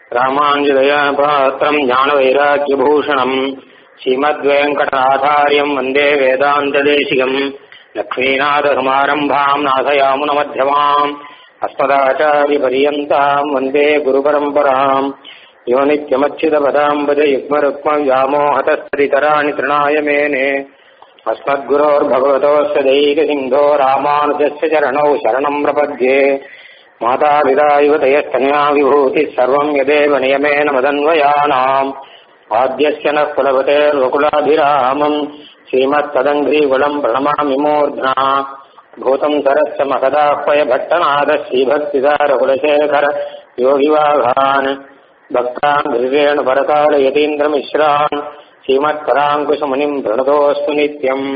ராமாஞ்சதயா பாத்திரம் ஞானவைராக்கியபூஷணம் ஸ்ரீமத்வேங்கடநாதாரியம் வந்தே வேதாந்ததேசிகம் லக்ஷ்மீநாதசமாரம்பாம் நாசயாமுனமध्यமாம் अस्मदाचार्यपर्यन्ताम् वन्दे गुरुपरम्पराम् यो नित्यमच्युतपदाम्बज युग्मरुक्मव्यामोहतस्तरितराणि तृणाय मेने अस्मद्गुरोर्भगवतोऽस्य दैकसिन्धो रामानुजस्य चरणौ शरणम् प्रपद्ये मातापिता इव तयस्तन्या विभूतिः सर्वम् यदेव नियमेन मदन्वयानाम् आद्यस्य नः कुलपतेर्वकुलाभिरामम् श्रीमत्तदङ्घ्रीकुलम् प्रणमामि मूर्ध्ना भूतम् सरस्य महदाह्वय भट्टनाथ श्रीभक्तिदारकुलशेखर योगिवाघान् भक्तान् गिरिरेण परकाल यतीन्द्रमिश्रान् श्रीमत्पराङ्कुशमुनिम् प्रणतोऽस्तु नित्यम्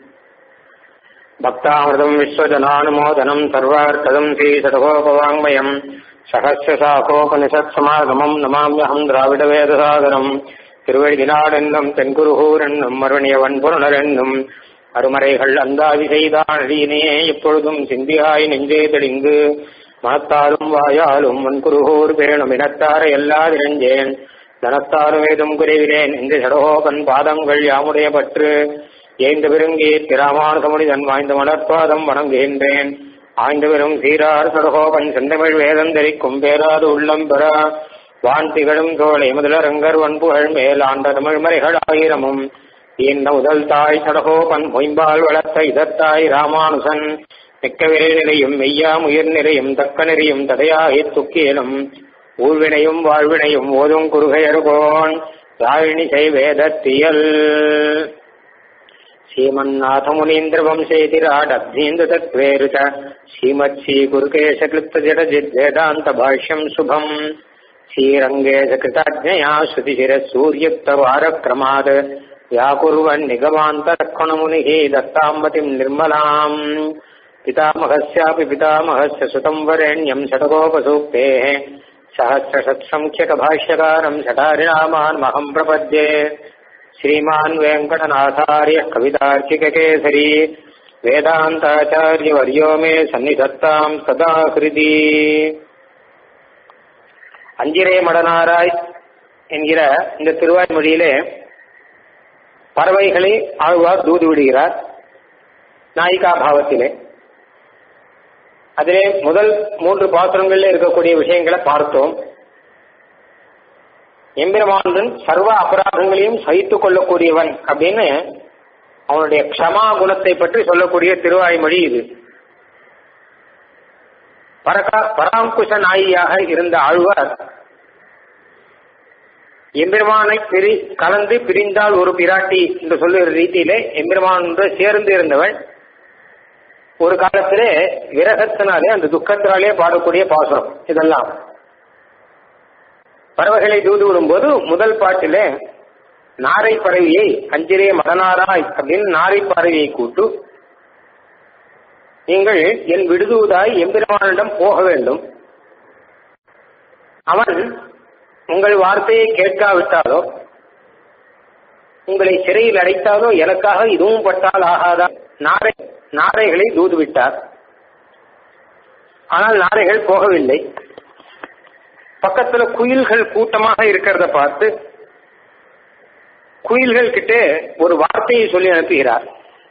भक्तामृतम् विश्वजनानुमोदनम् सर्वार्थदम् श्रीषडगोपवाङ्मयम् सहस्रशाखोपनिषत्समागमम् नमाम्यहम् द्राविडवेदसागरम् திருவழிதினாடென்னும் தென்குருகூரென்னும் மறுணியவன் புறணரென்னும் அருமறைகள் அந்தாதி செய்தானடியினையே எப்பொழுதும் சிந்தியாய் நெஞ்சே தெளிந்து மனத்தாலும் வாயாலும் வன்குருகூர் பேணும் இனத்தார எல்லாதிரஞ்சேன் தனத்தாலும் ஏதும் குறைவிலேன் இந்த சடகோபன் பாதங்கள் யாமுடைய பற்று ஏய்ந்த பெருங்கி திராமானுசமுடிதன் வாய்ந்த மலர்பாதம் வணங்குகின்றேன் ஆய்ந்த பெரும் சீரார் சடகோபன் செந்தமிழ் வேதந்தரிக்கும் பேராது உள்ளம் பெற வான் திகழும் தோழை முதலரங்கர் வன்புகழ் மேல் ஆண்ட தமிழ் மறைகள் ஆயிரமும் இந்த முதல் தாய் சடகோபன் மொயம்பால் வளர்த்த இதத்தாய் ராமானுசன் மிக்க விரை நிலையும் மெய்யாம் உயிர் நிறையும் தக்க நெறியும் தடையாகி துக்கியலும் ஊழ்வினையும் வாழ்வினையும் ஓதும் குறுகையர்கோன் யாழினி செய்வேதத்தியல் श्रीमन्नाथमुनीन्द्र वंशेतिराडब्धीन्द्र तत्त्वेरुत श्रीमत् श्रीगुरुकेशक्लुप्त जडजिद्वेदान्त भाष्यम् शुभम् श्रीरङ्गेशकृताज्ञया श्रुतिशिरसूर्युक्तवारक्रमात् व्याकुर्वन् निगमान्तरक्षणमुनिः दत्ताम्बतिम् निर्मलाम् पितामहस्यापि पितामहस्य सुतम् वरेण्यम् शतकोपसूक्तेः सहस्रशत्सङ्ख्यकभाष्यकारम् शठारिणामान्महम् प्रपद्ये श्रीमान् वेङ्कटनाथार्यः कवितार्किककेसरी वेदान्ताचार्यवर्यो मे सन्निधत्ताम् सदा हृदि அஞ்சிரே மடனாராய் என்கிற இந்த திருவாய்மொழியிலே பறவைகளை ஆழ்வார் தூது விடுகிறார் நாயிகா பாவத்திலே அதிலே முதல் மூன்று பாத்திரங்களில் இருக்கக்கூடிய விஷயங்களை பார்த்தோம் எம்பெருமானன் சர்வ அபராதங்களையும் சகித்துக் கொள்ளக்கூடியவன் அப்படின்னு அவனுடைய க்ஷமா குணத்தை பற்றி சொல்லக்கூடிய திருவாய்மொழி இது பரகா பராங்குஷ நாயியாக இருந்த ஆழ்வார் எம்பெருமானை பிரி கலந்து பிரிந்தால் ஒரு பிராட்டி என்று சொல்லுகிற ரீதியிலே எம்பெருமான் சேர்ந்து இருந்தவள் ஒரு காலத்திலே விரகத்தினாலே அந்த துக்கத்தினாலே பாடக்கூடிய பாசுரம் இதெல்லாம் பறவைகளை தூது விடும்போது முதல் பாட்டிலே நாரை பறவையை அஞ்சிரே மடனாராய் அப்படின்னு நாரை பறவையை கூட்டு நீங்கள் என் விடுதுவதாய் எம்பெருமானிடம் போக வேண்டும் அவன் உங்கள் வார்த்தையை கேட்காவிட்டாலோ உங்களை சிறையில் அடைத்தாலோ எனக்காக இதுவும் பட்டால் ஆகாதா நாரை நாரைகளை தூது விட்டார் ஆனால் நாரைகள் போகவில்லை பக்கத்துல குயில்கள் கூட்டமாக இருக்கிறத பார்த்து குயில்கள் கிட்ட ஒரு வார்த்தையை சொல்லி அனுப்புகிறார்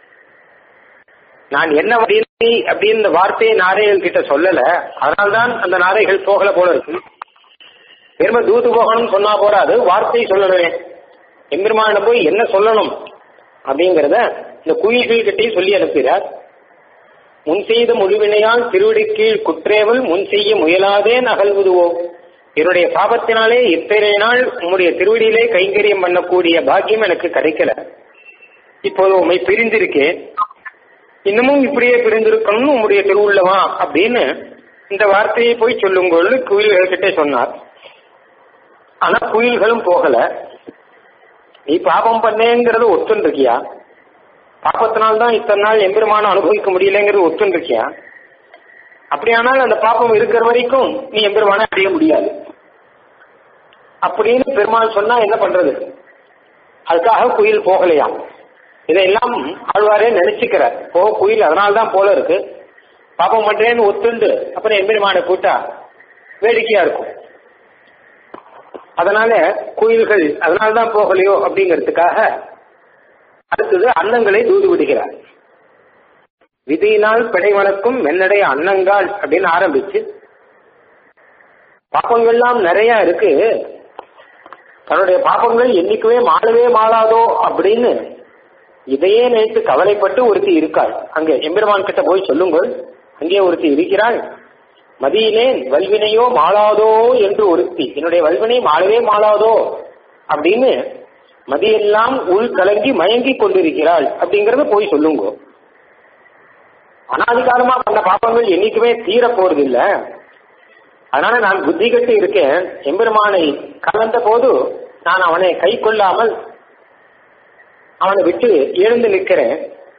நான் என்ன வழியை அப்படின்னு வார்த்தையை நாரைகள் கிட்ட சொல்லல அதனால்தான் அந்த நாரைகள் போகல போல இருக்கு பெருமை தூது போகணும்னு சொன்னா போறாது வார்த்தையை சொல்லணும் எம்பெருமானிடம் போய் என்ன சொல்லணும் அப்படிங்கிறத இந்த குயில்கள் கிட்டையும் சொல்லி அனுப்புகிறார் முன் செய்த முழுவினையால் திருவிடி கீழ் குற்றேவல் முன் செய்ய முயலாதே நகல்வதுவோ என்னுடைய பாபத்தினாலே இத்தனை நாள் உம்முடைய திருவடியிலே கைங்கரியம் பண்ணக்கூடிய பாக்கியம் எனக்கு கிடைக்கல இப்போது உண்மை பிரிந்திருக்கேன் இன்னமும் இப்படியே பிரிந்திருக்கணும்னு உம்முடைய திருவுள்ளவா அப்படின்னு இந்த வார்த்தையை போய் சொல்லுங்கள் குயில்கள் கிட்டே சொன்னார் ஆனா குயில்களும் போகல நீ பாபம் பண்ணேங்கிறது ஒத்துன்னு இருக்கியா பாப்பத்தினால்தான் இத்தனை நாள் எம்பெருமான அனுபவிக்க முடியலங்கிறது ஒத்துன்னு இருக்கியா அப்படியானால் அந்த பாப்பம் இருக்கிற வரைக்கும் நீ எம்பெருமான அடைய முடியாது அப்படின்னு பெருமாள் சொன்னா என்ன பண்றது அதுக்காக குயில் போகலையாம் இதையெல்லாம் ஆழ்வாரே நினைச்சுக்கிறார் ஓ குயில் அதனால்தான் போல இருக்கு பாப்பம் பண்றேன்னு ஒத்துண்டு அப்புறம் எம்பெருமானை கூட்டா வேடிக்கையா இருக்கும் அதனால குயில்கள் அதனால்தான் போகலையோ அப்படிங்கிறதுக்காக அடுத்தது அன்னங்களை தூது விடுகிறார் விதியினால் பிழை வளர்க்கும் மென்னடைய அன்னங்கால் அப்படின்னு ஆரம்பிச்சு பாப்பங்கள்லாம் நிறைய இருக்கு தன்னுடைய பாப்பங்கள் என்னைக்குமே மாளவே மாளாதோ அப்படின்னு இதையே நினைத்து கவலைப்பட்டு ஒருத்தி இருக்காள் அங்கே எம்பெருமான் கிட்ட போய் சொல்லுங்கள் அங்கே ஒருத்தி இருக்கிறாள் மதியிலேன் வல்வினையோ மாளாதோ என்று ஒருத்தி என்னுடைய வல்வினை மாளவே மாளாதோ அப்படின்னு மதியெல்லாம் உள் கலங்கி மயங்கி கொண்டிருக்கிறாள் அப்படிங்கறத போய் சொல்லுங்க அனாதிகாலமா பண்ண பாப்பங்கள் என்னைக்குமே தீர போறது இல்ல அதனால நான் புத்தி கட்டு இருக்கேன் எம்பெருமானை கலந்த போது நான் அவனை கை கொள்ளாமல் அவனை விட்டு எழுந்து நிற்கிறேன்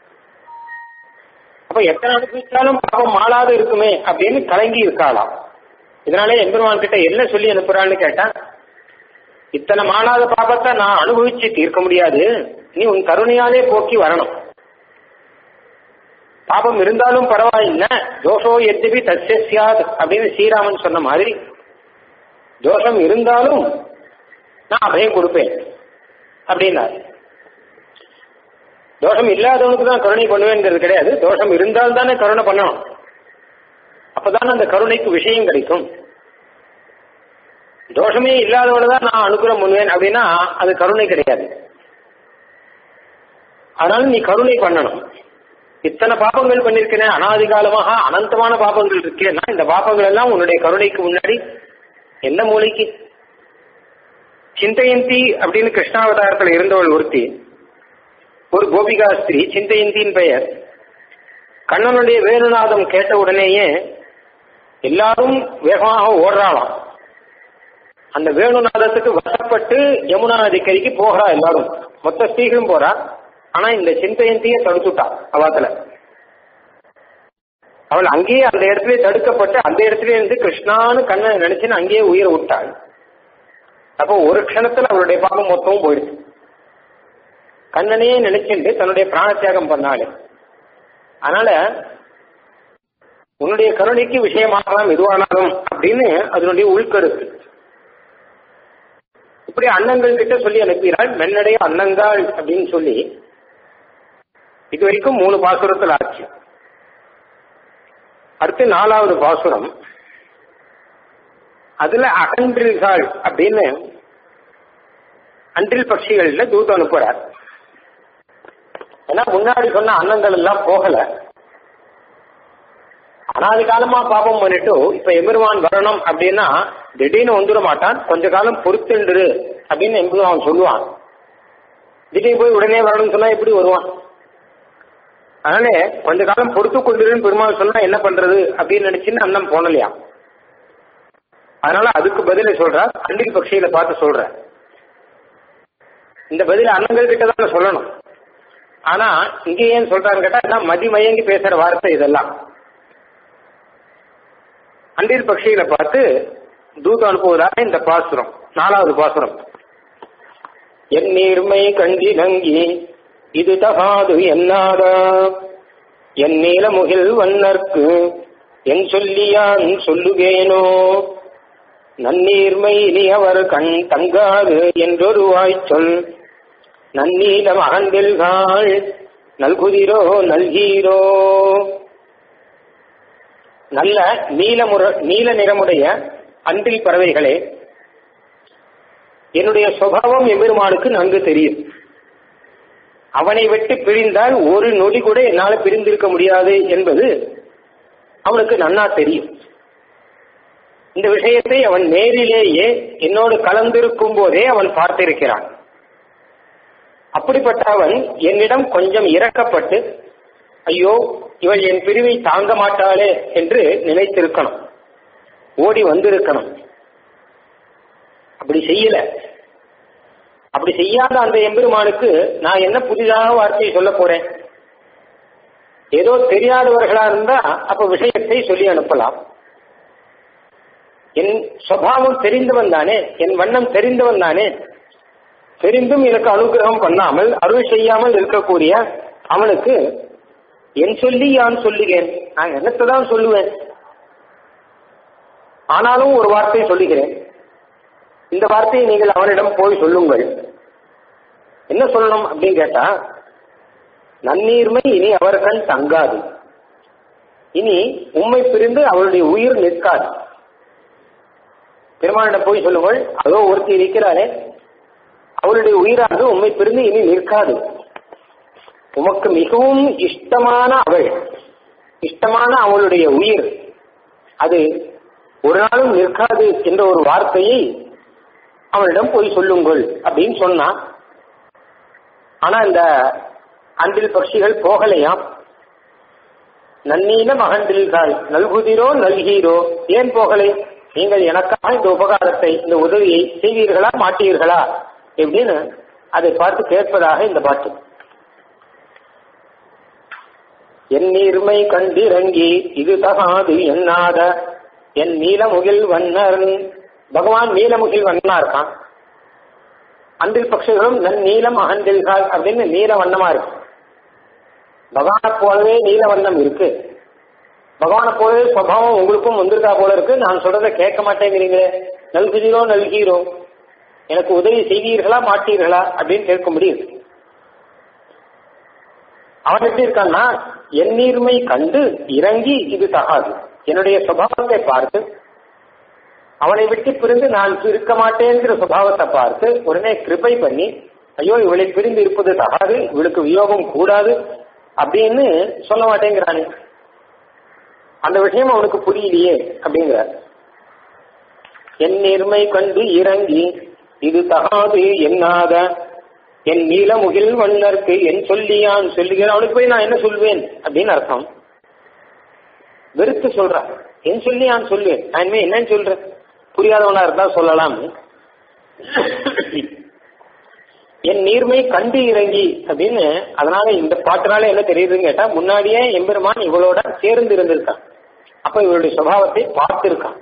அப்ப எத்தனை அனுப்பிச்சாலும் பாவம் மாளாது இருக்குமே அப்படின்னு கலங்கி இருக்காளாம் இதனாலே எம்பெருமான் கிட்ட என்ன சொல்லி அனுப்புறான்னு கேட்டா இத்தனை மாளாத பாபத்தை நான் அனுபவிச்சு தீர்க்க முடியாது நீ உன் கருணையாலே போக்கி வரணும் பாபம் இருந்தாலும் பரவாயில்ல தோஷோ எத்தபி தஸ்ய சியாத் அப்படின்னு ஸ்ரீராமன் சொன்ன மாதிரி தோஷம் இருந்தாலும் நான் அபயம் கொடுப்பேன் அப்படின்னார் தோஷம் இல்லாதவனுக்கு தான் கருணை பண்ணுவேங்கிறது கிடையாது தோஷம் இருந்தால் தானே கருணை பண்ணணும் அப்பதானே அந்த கருணைக்கு விஷயம் கிடைக்கும் தோஷமே இல்லாதவனை தான் நான் அனுகிரம் பண்ணுவேன் அப்படின்னா அது கருணை கிடையாது அதனால நீ கருணை பண்ணணும் இத்தனை பாபங்கள் பண்ணிருக்கேன் அனாதிகாலமாக அனந்தமான பாபங்கள் இருக்கேன்னா இந்த பாபங்கள் எல்லாம் உன்னுடைய கருணைக்கு முன்னாடி எந்த மூலைக்கு சிந்தையந்தி அப்படின்னு கிருஷ்ணாவதாரத்தில் இருந்தவள் ஒருத்தி ஒரு கோபிகா ஸ்திரீ சிந்தையந்தின் பெயர் கண்ணனுடைய வேணுநாதம் கேட்ட உடனேயே எல்லாரும் வேகமாக ஓடுறாளாம் அந்த வேணுநாதத்துக்கு வசப்பட்டு யமுனா நதிக்கரைக்கு போகிறா எல்லாரும் மொத்த ஸ்திரீகளும் போறா ஆனா இந்த சிந்தையந்தியை தடுத்துட்டா அவாத்துல அவள் அங்கேயே அந்த இடத்துல தடுக்கப்பட்டு அந்த இடத்துல இருந்து கிருஷ்ணான்னு கண்ணை நினைச்சுன்னு அங்கேயே உயிரை விட்டாள் அப்போ ஒரு க்ஷணத்துல அவளுடைய பாவம் மொத்தமும் போயிடுச்சு கண்ணனையே நினைச்சுட்டு தன்னுடைய பிராண தியாகம் பண்ணாளே அதனால உன்னுடைய கருணைக்கு விஷயமாகலாம் எதுவானாலும் அப்படின்னு அதனுடைய உள்கருத்து இப்படி அன்னங்கள் கிட்ட சொல்லி அனுப்பினாள் மென்னடைய அன்னங்காள் அப்படின்னு சொல்லி இது வரைக்கும் மூணு பாசுரத்தில் ஆச்சு அடுத்து நாலாவது பாசுரம் அதுல அகன்றில்கள் அப்படின்னு அன்றில் பட்சிகள்ல தூத்து அனுப்புறார் ஏன்னா முன்னாடி சொன்ன அன்னங்கள் எல்லாம் போகல அனாதி காலமா பாபம் பண்ணிட்டு இப்ப எம்பெருமான் வரணும் அப்படின்னா திடீர்னு வந்துட மாட்டான் கொஞ்ச காலம் பொறுத்துண்டு அப்படின்னு எம்பெருமான் சொல்லுவான் திடீர்னு போய் உடனே வரணும்னு சொன்னா எப்படி வருவான் அதனால கொஞ்ச காலம் பொறுத்து கொண்டிருன்னு பெருமாள் சொன்னா என்ன பண்றது அப்படின்னு நினைச்சுன்னு அண்ணன் போனலையா அதனால அதுக்கு பதில சொல்றார் அண்டில் பக்ஷியில பார்த்து சொல்ற இந்த பதில அண்ணங்கள் கிட்ட தான் சொல்லணும் ஆனா இங்க ஏன் சொல்றான்னு கேட்டா மதி மயங்கி பேசுற வார்த்தை இதெல்லாம் அண்டில் பக்ஷியில பார்த்து தூதம் அனுப்புவதாக இந்த பாசுரம் நாலாவது பாசுரம் என் நீர்மை கண்டினங்கி இது தகாது என்னாத என் நீலமுகில் வண்ணர்க்கு என் சொல்லியான் சொல்லுகேனோ நன்னீர்மை இனி அவர் கண் தங்காது என்றொரு சொல் நன்னீலம் அகண்டில்காள் நல்குதிரோ நல்கீரோ நல்ல நீலமுற நீல நிறமுடைய அன்றில் பறவைகளே என்னுடைய சுபாவம் எம்பெருமானுக்கு நன்கு தெரியும் அவனை விட்டு பிரிந்தால் ஒரு நொடி கூட என்னால் பிரிந்திருக்க முடியாது என்பது அவனுக்கு நன்னா தெரியும் இந்த விஷயத்தை அவன் நேரிலேயே என்னோடு கலந்திருக்கும் போதே அவன் பார்த்திருக்கிறான் அப்படிப்பட்ட அவன் என்னிடம் கொஞ்சம் இறக்கப்பட்டு ஐயோ இவள் என் பிரிவை தாங்க மாட்டாளே என்று நினைத்திருக்கணும் ஓடி வந்திருக்கணும் அப்படி செய்யல அப்படி செய்யாத அந்த எம்பெருமானுக்கு நான் என்ன புதிதாக வார்த்தையை சொல்ல போறேன் ஏதோ தெரியாதவர்களா இருந்தா அப்ப விஷயத்தை சொல்லி அனுப்பலாம் என் சுவாவம் தெரிந்தவன் தானே என் வண்ணம் தெரிந்தவன் தானே தெரிந்தும் எனக்கு அனுகிரகம் பண்ணாமல் அருள் செய்யாமல் இருக்கக்கூடிய அவனுக்கு என் சொல்லி யான் சொல்லுகிறேன் நான் என்னத்தை தான் சொல்லுவேன் ஆனாலும் ஒரு வார்த்தை சொல்லுகிறேன் இந்த வார்த்தையை நீங்கள் அவனிடம் போய் சொல்லுங்கள் என்ன சொல்லணும் அப்படின்னு கேட்டா நன்னீர்மை இனி அவர் கண் தங்காது இனி உண்மை பிரிந்து அவளுடைய உயிர் நிற்காது பெருமானிடம் போய் சொல்லுங்கள் அதோ ஒருத்தி இருக்கிறாரே அவளுடைய உயிரானது உண்மை பிரிந்து இனி நிற்காது உமக்கு மிகவும் இஷ்டமான அவள் இஷ்டமான அவளுடைய உயிர் அது ஒரு நாளும் நிற்காது என்ற ஒரு வார்த்தையை அவனிடம் போய் சொல்லுங்கள் அப்படின்னு சொன்னான் ஆனா இந்த அன்பில் பட்சிகள் போகலையாம் நன்னீன மகன்றில்கால் நல்குதிரோ நல்கீரோ ஏன் போகலை நீங்கள் எனக்காக இந்த உபகாரத்தை இந்த உதவியை செய்வீர்களா மாட்டீர்களா எப்படின்னு அதை பார்த்து கேட்பதாக இந்த பாட்டு என் நீர்மை கண்டிறங்கி இது தகாது எண்ணாத என் நீலமுகில் வண்ணர் பகவான் நீலமுகில் வண்ணா இருக்கான் அன்றில் பட்சிகளும் நன் நீலம் அகன்றில்கால் அப்படின்னு நீல வண்ணமா இருக்கு பகவானை போலவே நீல வண்ணம் இருக்கு பகவானை போலவே சுவாவம் உங்களுக்கும் வந்திருக்கா போல இருக்கு நான் சொல்றதை கேட்க மாட்டேங்கிறீங்களே நல்குதிரோ நல்கீரோ எனக்கு உதவி செய்வீர்களா மாட்டீர்களா அப்படின்னு கேட்க முடியுது அவன் எப்படி இருக்கான்னா என் நீர்மை கண்டு இறங்கி இது தகாது என்னுடைய சுபாவத்தை பார்த்து அவனை விட்டு பிரிந்து நான் இருக்க மாட்டேங்கிற சுபாவத்தை பார்த்து உடனே கிருபை பண்ணி ஐயோ இவளை பிரிந்து இருப்பது தகாது இவளுக்கு வியோகம் கூடாது அப்படின்னு சொல்ல மாட்டேங்கிறானே அந்த விஷயம் அவனுக்கு புரியலையே அப்படிங்கிற என் நேர்மை கண்டு இறங்கி இது தகாது என்னாத என் நீலமுகில் வண்ணர்க்கு என் சொல்லியான் சொல்லுகிறேன் அவனுக்கு போய் நான் என்ன சொல்வேன் அப்படின்னு அர்த்தம் வெறுத்து சொல்றான் என் சொல்லியான் சொல்லுவேன் நான் இனிமே என்னன்னு சொல்றேன் புரியாதவனா இருந்தா சொல்லலாம் என் நீர்மை கண்டு இறங்கி அப்படின்னு அதனால இந்த பாட்டுனால என்ன தெரியுதுன்னு கேட்டா முன்னாடியே எம்பெருமான் இவளோட சேர்ந்து இருந்திருக்கான் அப்ப இவளுடைய சுபாவத்தை பார்த்திருக்கான்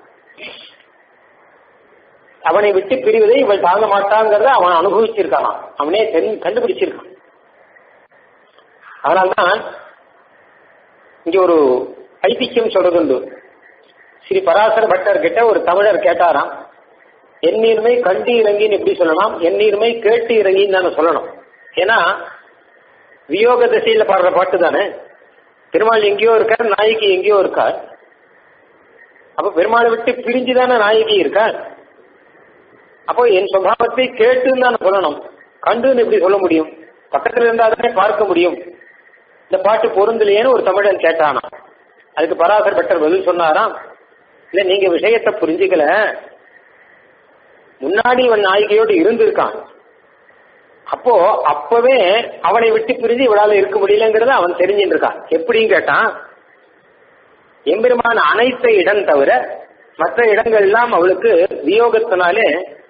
அவனை விட்டு பிரிவதை இவள் தாங்க மாட்டாங்கிறத அவன் அனுபவிச்சிருக்கான் அவனே கண்டுபிடிச்சிருக்கான் அதனால்தான் இங்க ஒரு ஐதிக்கியம் சொல்றதுண்டு ஸ்ரீ பராசர பட்டர் கிட்ட ஒரு தமிழர் கேட்டாராம் என் நீர்மை கண்டு இறங்கின்னு எப்படி சொல்லலாம் என் நீர்மை கேட்டு இறங்கின்னு தானே சொல்லணும் ஏன்னா வியோக திசையில பாடுற பாட்டு தானே பெருமாள் எங்கேயோ இருக்கார் நாயகி எங்கேயோ இருக்கார் அப்ப பெருமாளை விட்டு பிரிஞ்சு தானே நாயகி இருக்கார் அப்போ என் சுபாவத்தை கேட்டுன்னு தானே சொல்லணும் கண்டுன்னு எப்படி சொல்ல முடியும் பக்கத்துல இருந்தா தானே பார்க்க முடியும் இந்த பாட்டு பொருந்தலையேன்னு ஒரு தமிழன் கேட்டானா அதுக்கு பராசர் பட்டர் பதில் சொன்னாராம் இல்ல நீங்க விஷயத்தை புரிஞ்சுக்கல முன்னாடி இவன் நாயகியோடு இருந்திருக்கான் அப்போ அப்பவே அவனை விட்டு பிரிஞ்சு இவளால இருக்க முடியலங்கிறத அவன் தெரிஞ்சுட்டு இருக்கான் எப்படின்னு கேட்டான் எம்பெருமான அனைத்த இடம் தவிர மற்ற இடங்கள் எல்லாம் அவளுக்கு வியோகத்தினாலே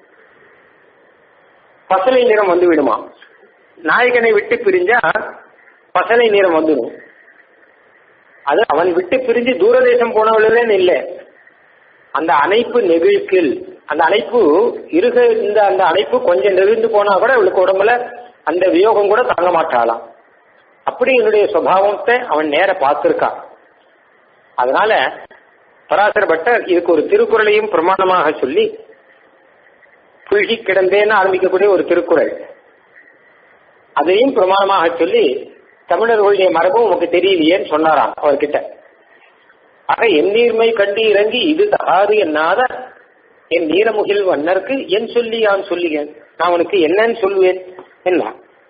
பசலை நிறம் வந்து விடுமா நாயகனை விட்டு பிரிஞ்சா பசலை நிறம் வந்துடும் அது அவன் விட்டு பிரிஞ்சு தூரதேசம் போனவளேன்னு இல்லை அந்த அணைப்பு நெகிழ்கில் அந்த அணைப்பு இருக இந்த அந்த அணைப்பு கொஞ்சம் நெகிழ்ந்து போனா கூட அவளுக்கு உடம்புல அந்த வியோகம் கூட தாங்க மாட்டாளாம் அப்படி என்னுடைய சுபாவத்தை அவன் நேர பார்த்திருக்கான் அதனால பராசர பட்டர் இதுக்கு ஒரு திருக்குறளையும் பிரமாணமாக சொல்லி புழுகி கிடந்தேன்னு ஆரம்பிக்கக்கூடிய ஒரு திருக்குறள் அதையும் பிரமாணமாக சொல்லி தமிழர்களுடைய மரபும் உமக்கு தெரியலையேன்னு சொன்னாராம் அவர்கிட்ட ஆக என் நீர்மை கண்டு இறங்கி இது தகாது என்னாத என் நீரமுகில் வண்ணருக்கு என் சொல்லி யான் சொல்லுகிறேன் நான் உனக்கு என்னன்னு சொல்லுவேன் என்ன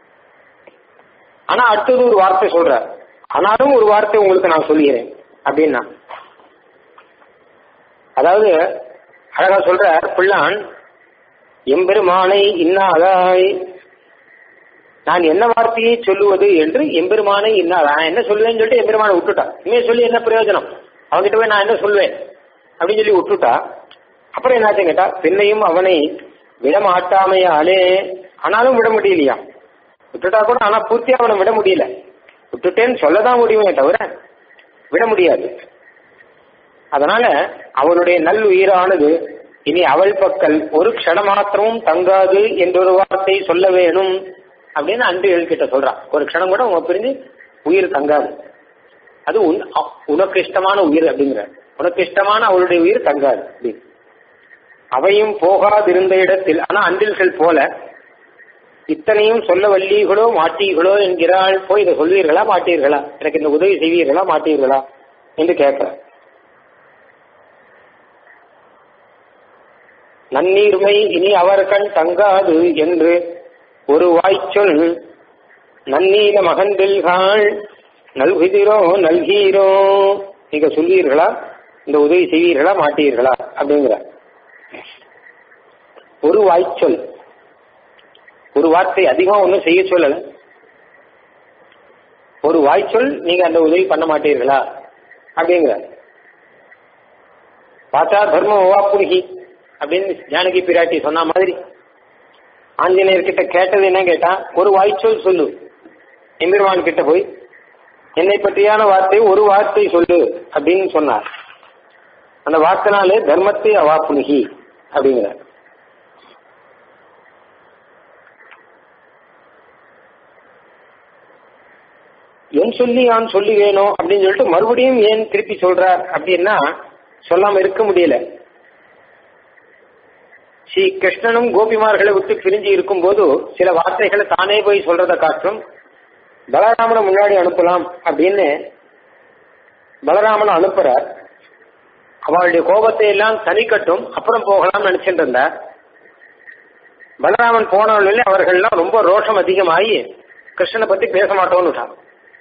ஆனா அடுத்தது ஒரு வார்த்தை சொல்ற ஆனாலும் ஒரு வார்த்தை உங்களுக்கு நான் சொல்லுகிறேன் அப்படின்னா அதாவது அழகா சொல்ற பிள்ளான் எம்பெருமானை இன்னாதாய் நான் என்ன வார்த்தையை சொல்லுவது என்று எம்பெருமானை இன்னாதா நான் என்ன சொல்லுவேன்னு சொல்லிட்டு எம்பெருமானை விட்டுட்டான் இனிமே சொல்லி என்ன பிரயோஜனம் அவன்கிட்ட போய் நான் என்ன சொல்லுவேன் அப்படின்னு சொல்லி விட்டுட்டா அப்புறம் என்னாச்சு கேட்டா பின்னையும் அவனை விடமாட்டாமையாலே ஆனாலும் விட முடியலையா விட்டுட்டா கூட ஆனா பூர்த்தியா அவனை விட முடியல விட்டுட்டேன்னு சொல்லதான் முடியுமே தவிர விட முடியாது அதனால அவனுடைய நல் உயிரானது இனி அவள் பக்கல் ஒரு க்ஷண மாத்திரமும் தங்காது என்றொரு வார்த்தை சொல்ல வேணும் அப்படின்னு அன்பிகள் கிட்ட சொல்றான் ஒரு க்ஷணம் கூட உங்க பிரிஞ்சு உயிர் தங்காது அது உனக்கு இஷ்டமான உயிர் அப்படிங்கிற உனக்கு இஷ்டமான அவளுடைய உயிர் தங்காது அப்படின்னு அவையும் போகாதிருந்த இடத்தில் ஆனா அன்றில்கள் போல இத்தனையும் சொல்ல வல்லீர்களோ மாட்டீர்களோ என்கிறாள் போய் இதை சொல்வீர்களா மாட்டீர்களா எனக்கு இந்த உதவி செய்வீர்களா மாட்டீர்களா என்று கேட்கிறார் நன்னீர்மை இனி அவர் கண் தங்காது என்று ஒரு வாய்ச்சொல் நன்னீல மகன்பில்காள் நல்குதிரோ நல்கீரோ நீங்க சொல்வீர்களா இந்த உதவி செய்வீர்களா மாட்டீர்களா அப்படிங்கிற ஒரு வாய்ச்சொல் ஒரு வார்த்தை அதிகமா ஒன்றும் செய்ய சொல்லல ஒரு வாய்ச்சொல் நீங்க அந்த உதவி பண்ண மாட்டீர்களா அப்படிங்கிற பார்த்தா தர்மம் ஓவாப்புருகி அப்படின்னு ஜானகி பிராட்டி சொன்ன மாதிரி ஆஞ்சநேயர் கிட்ட கேட்டது என்ன கேட்டா ஒரு வாய்ச்சொல் சொல்லு எம்பெருமான் கிட்ட போய் என்னை பற்றியான வார்த்தை ஒரு வார்த்தை சொல்லு அப்படின்னு சொன்னார் அந்த வார்த்தைனாலே தர்மத்தை அவாப்புனுகி அப்படிங்கிறார் என் சொல்லி நான் சொல்லி வேணும் அப்படின்னு சொல்லிட்டு மறுபடியும் ஏன் திருப்பி சொல்றார் அப்படின்னா சொல்லாம இருக்க முடியல ஸ்ரீ கிருஷ்ணனும் கோபிமார்களை விட்டு பிரிஞ்சு இருக்கும் போது சில வார்த்தைகளை தானே போய் சொல்றதை காட்டும் பலராமனை முன்னாடி அனுப்பலாம் அப்படின்னு பலராமனை அனுப்புறார் அவளுடைய கோபத்தை எல்லாம் தனிக்கட்டும் அப்புறம் போகலாம்னு நினைச்சிட்டு இருந்தார் பலராமன் போனவர்களே அவர்கள்லாம் ரொம்ப ரோஷம் அதிகமாகி கிருஷ்ணனை பத்தி பேச மாட்டோம்னுட்டான்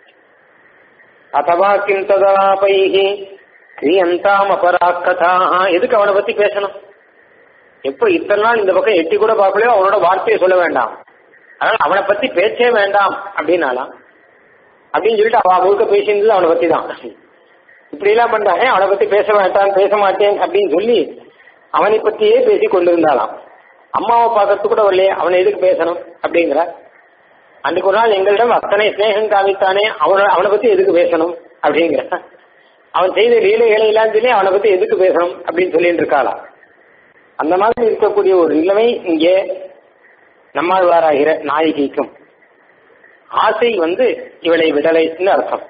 அதவா கிம் ததாபைஹி கிரியந்தாம் அபராக்கதா எதுக்கு அவனை பத்தி பேசணும் எப்ப இத்தனை நாள் இந்த பக்கம் எட்டி கூட பார்க்கலையோ அவனோட வார்த்தையை சொல்ல வேண்டாம் அதனால அவனை பத்தி பேச்சே வேண்டாம் அப்படின்னாலாம் அப்படின்னு சொல்லிட்டு அவ முழுக்க பேசியிருந்தது அவனை பத்தி தான் இப்படி எல்லாம் பண்றாங்க அவனை பத்தி பேச வேண்டாம் பேச மாட்டேன் அப்படின்னு சொல்லி அவனை பத்தியே பேசி கொண்டிருந்தாலாம் அம்மாவை பார்க்கறது கூட வரலையே அவனை எதுக்கு பேசணும் அப்படிங்கிற அன்றைக்கு ஒரு நாள் எங்களிடம் அத்தனை ஸ்நேகம் காமித்தானே அவனை அவனை பத்தி எதுக்கு பேசணும் அப்படிங்கிற அவன் செய்த லீலைகளை எல்லாம் சொல்லி அவனை பத்தி எதுக்கு பேசணும் அப்படின்னு சொல்லிட்டு இருக்காளாம் அந்த மாதிரி இருக்கக்கூடிய ஒரு நிலைமை இங்கே நம்மாழ்வாராகிற நாயகிக்கும் ஆசை வந்து இவளை விடலைன்னு அர்த்தம்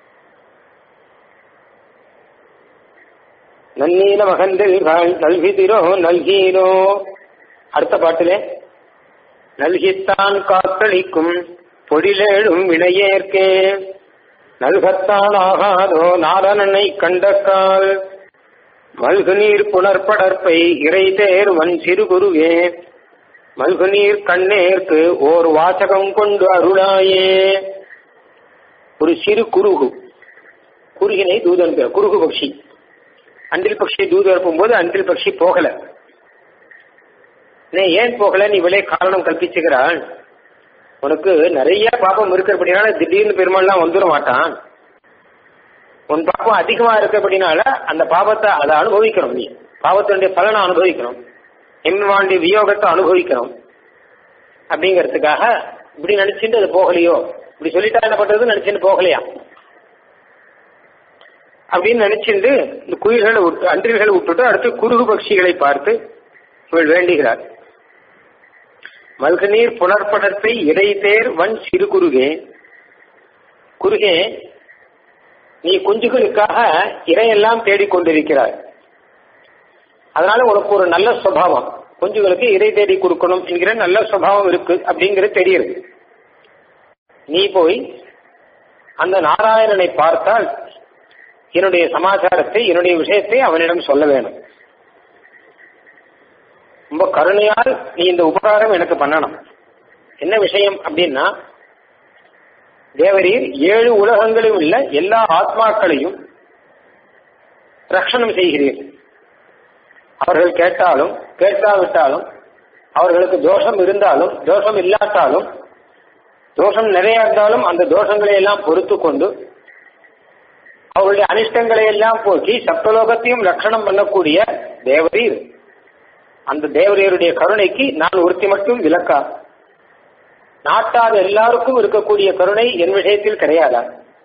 நன்னீல மகந்தில்கள் நல்கிதிரோ நல்கீரோ அடுத்த பாட்டிலே நல்கித்தான் காத்தளிக்கும் பொடிலேழும் வினையேற்கே நல்கத்தான் ஆகாதோ நாரணனை கண்டக்கால் மல்கு நீர் புனர்படற்பை இறை தேர் வன் சிறு குருவே மல்கு நீர் கண்ணேற்கு ஓர் வாசகம் கொண்டு அருளாயே ஒரு சிறு குருகு குறுகினை தூதன் குருகு பக்ஷி அன்றில் பக்ஷி தூது அனுப்பும்போது அன்றில் பக்ஷி போகல ஏன் போகலன்னு இவளே காரணம் கல்பிச்சுக்கிறாள் உனக்கு நிறைய பாப்பம் இருக்கிறபடினால திடீர்னு பெருமாள்லாம் வந்துட மாட்டான் உன் பாப்பம் அதிகமா இருக்கிறபடினால அந்த பாவத்தை அதை அனுபவிக்கணும் நீ பாவத்தினுடைய பலனை அனுபவிக்கணும் எம்மாண்டிய வியோகத்தை அனுபவிக்கணும் அப்படிங்கறதுக்காக இப்படி நினைச்சுட்டு அது போகலையோ இப்படி சொல்லிட்டா என்ன பண்றது நினைச்சுட்டு போகலையா அப்படின்னு நினைச்சிருந்து இந்த குயில்களை விட்டு அன்றில்களை விட்டுட்டு அடுத்து குருகு பட்சிகளை பார்த்து இவள் வேண்டுகிறார் மல்கு நீர் புனர்படத்தை இடைத்தேர் வன் சிறு குருகே குருகே நீ குஞ்சுகளுக்காக இறையெல்லாம் தேடிக்கொண்டிருக்கிறாய் அதனால உனக்கு ஒரு நல்ல சுவாவம் குஞ்சுகளுக்கு இறை தேடி கொடுக்கணும் என்கிற நல்ல சுவாவம் இருக்கு அப்படிங்கிறது தெரியுது நீ போய் அந்த நாராயணனை பார்த்தால் என்னுடைய சமாச்சாரத்தை என்னுடைய விஷயத்தை அவனிடம் சொல்ல வேணும் ரொம்ப கருணையால் நீ இந்த உபகாரம் எனக்கு பண்ணணும் என்ன விஷயம் அப்படின்னா தேவரீர் ஏழு உலகங்களில் உள்ள எல்லா ஆத்மாக்களையும் ரட்சணம் செய்கிறீர்கள் அவர்கள் கேட்டாலும் கேட்காவிட்டாலும் அவர்களுக்கு தோஷம் இருந்தாலும் தோஷம் இல்லாட்டாலும் தோஷம் நிறைய இருந்தாலும் அந்த தோஷங்களை எல்லாம் பொறுத்து கொண்டு அவர்களுடைய அனிஷ்டங்களை எல்லாம் போக்கி சப்தலோகத்தையும் ரட்சணம் பண்ணக்கூடிய தேவரீர் அந்த தேவரையருடைய கருணைக்கு நான் ஒருத்தி மட்டும் விளக்கா நாட்டாத எல்லாருக்கும் இருக்கக்கூடிய கருணை என் விஷயத்தில் கிடையாதா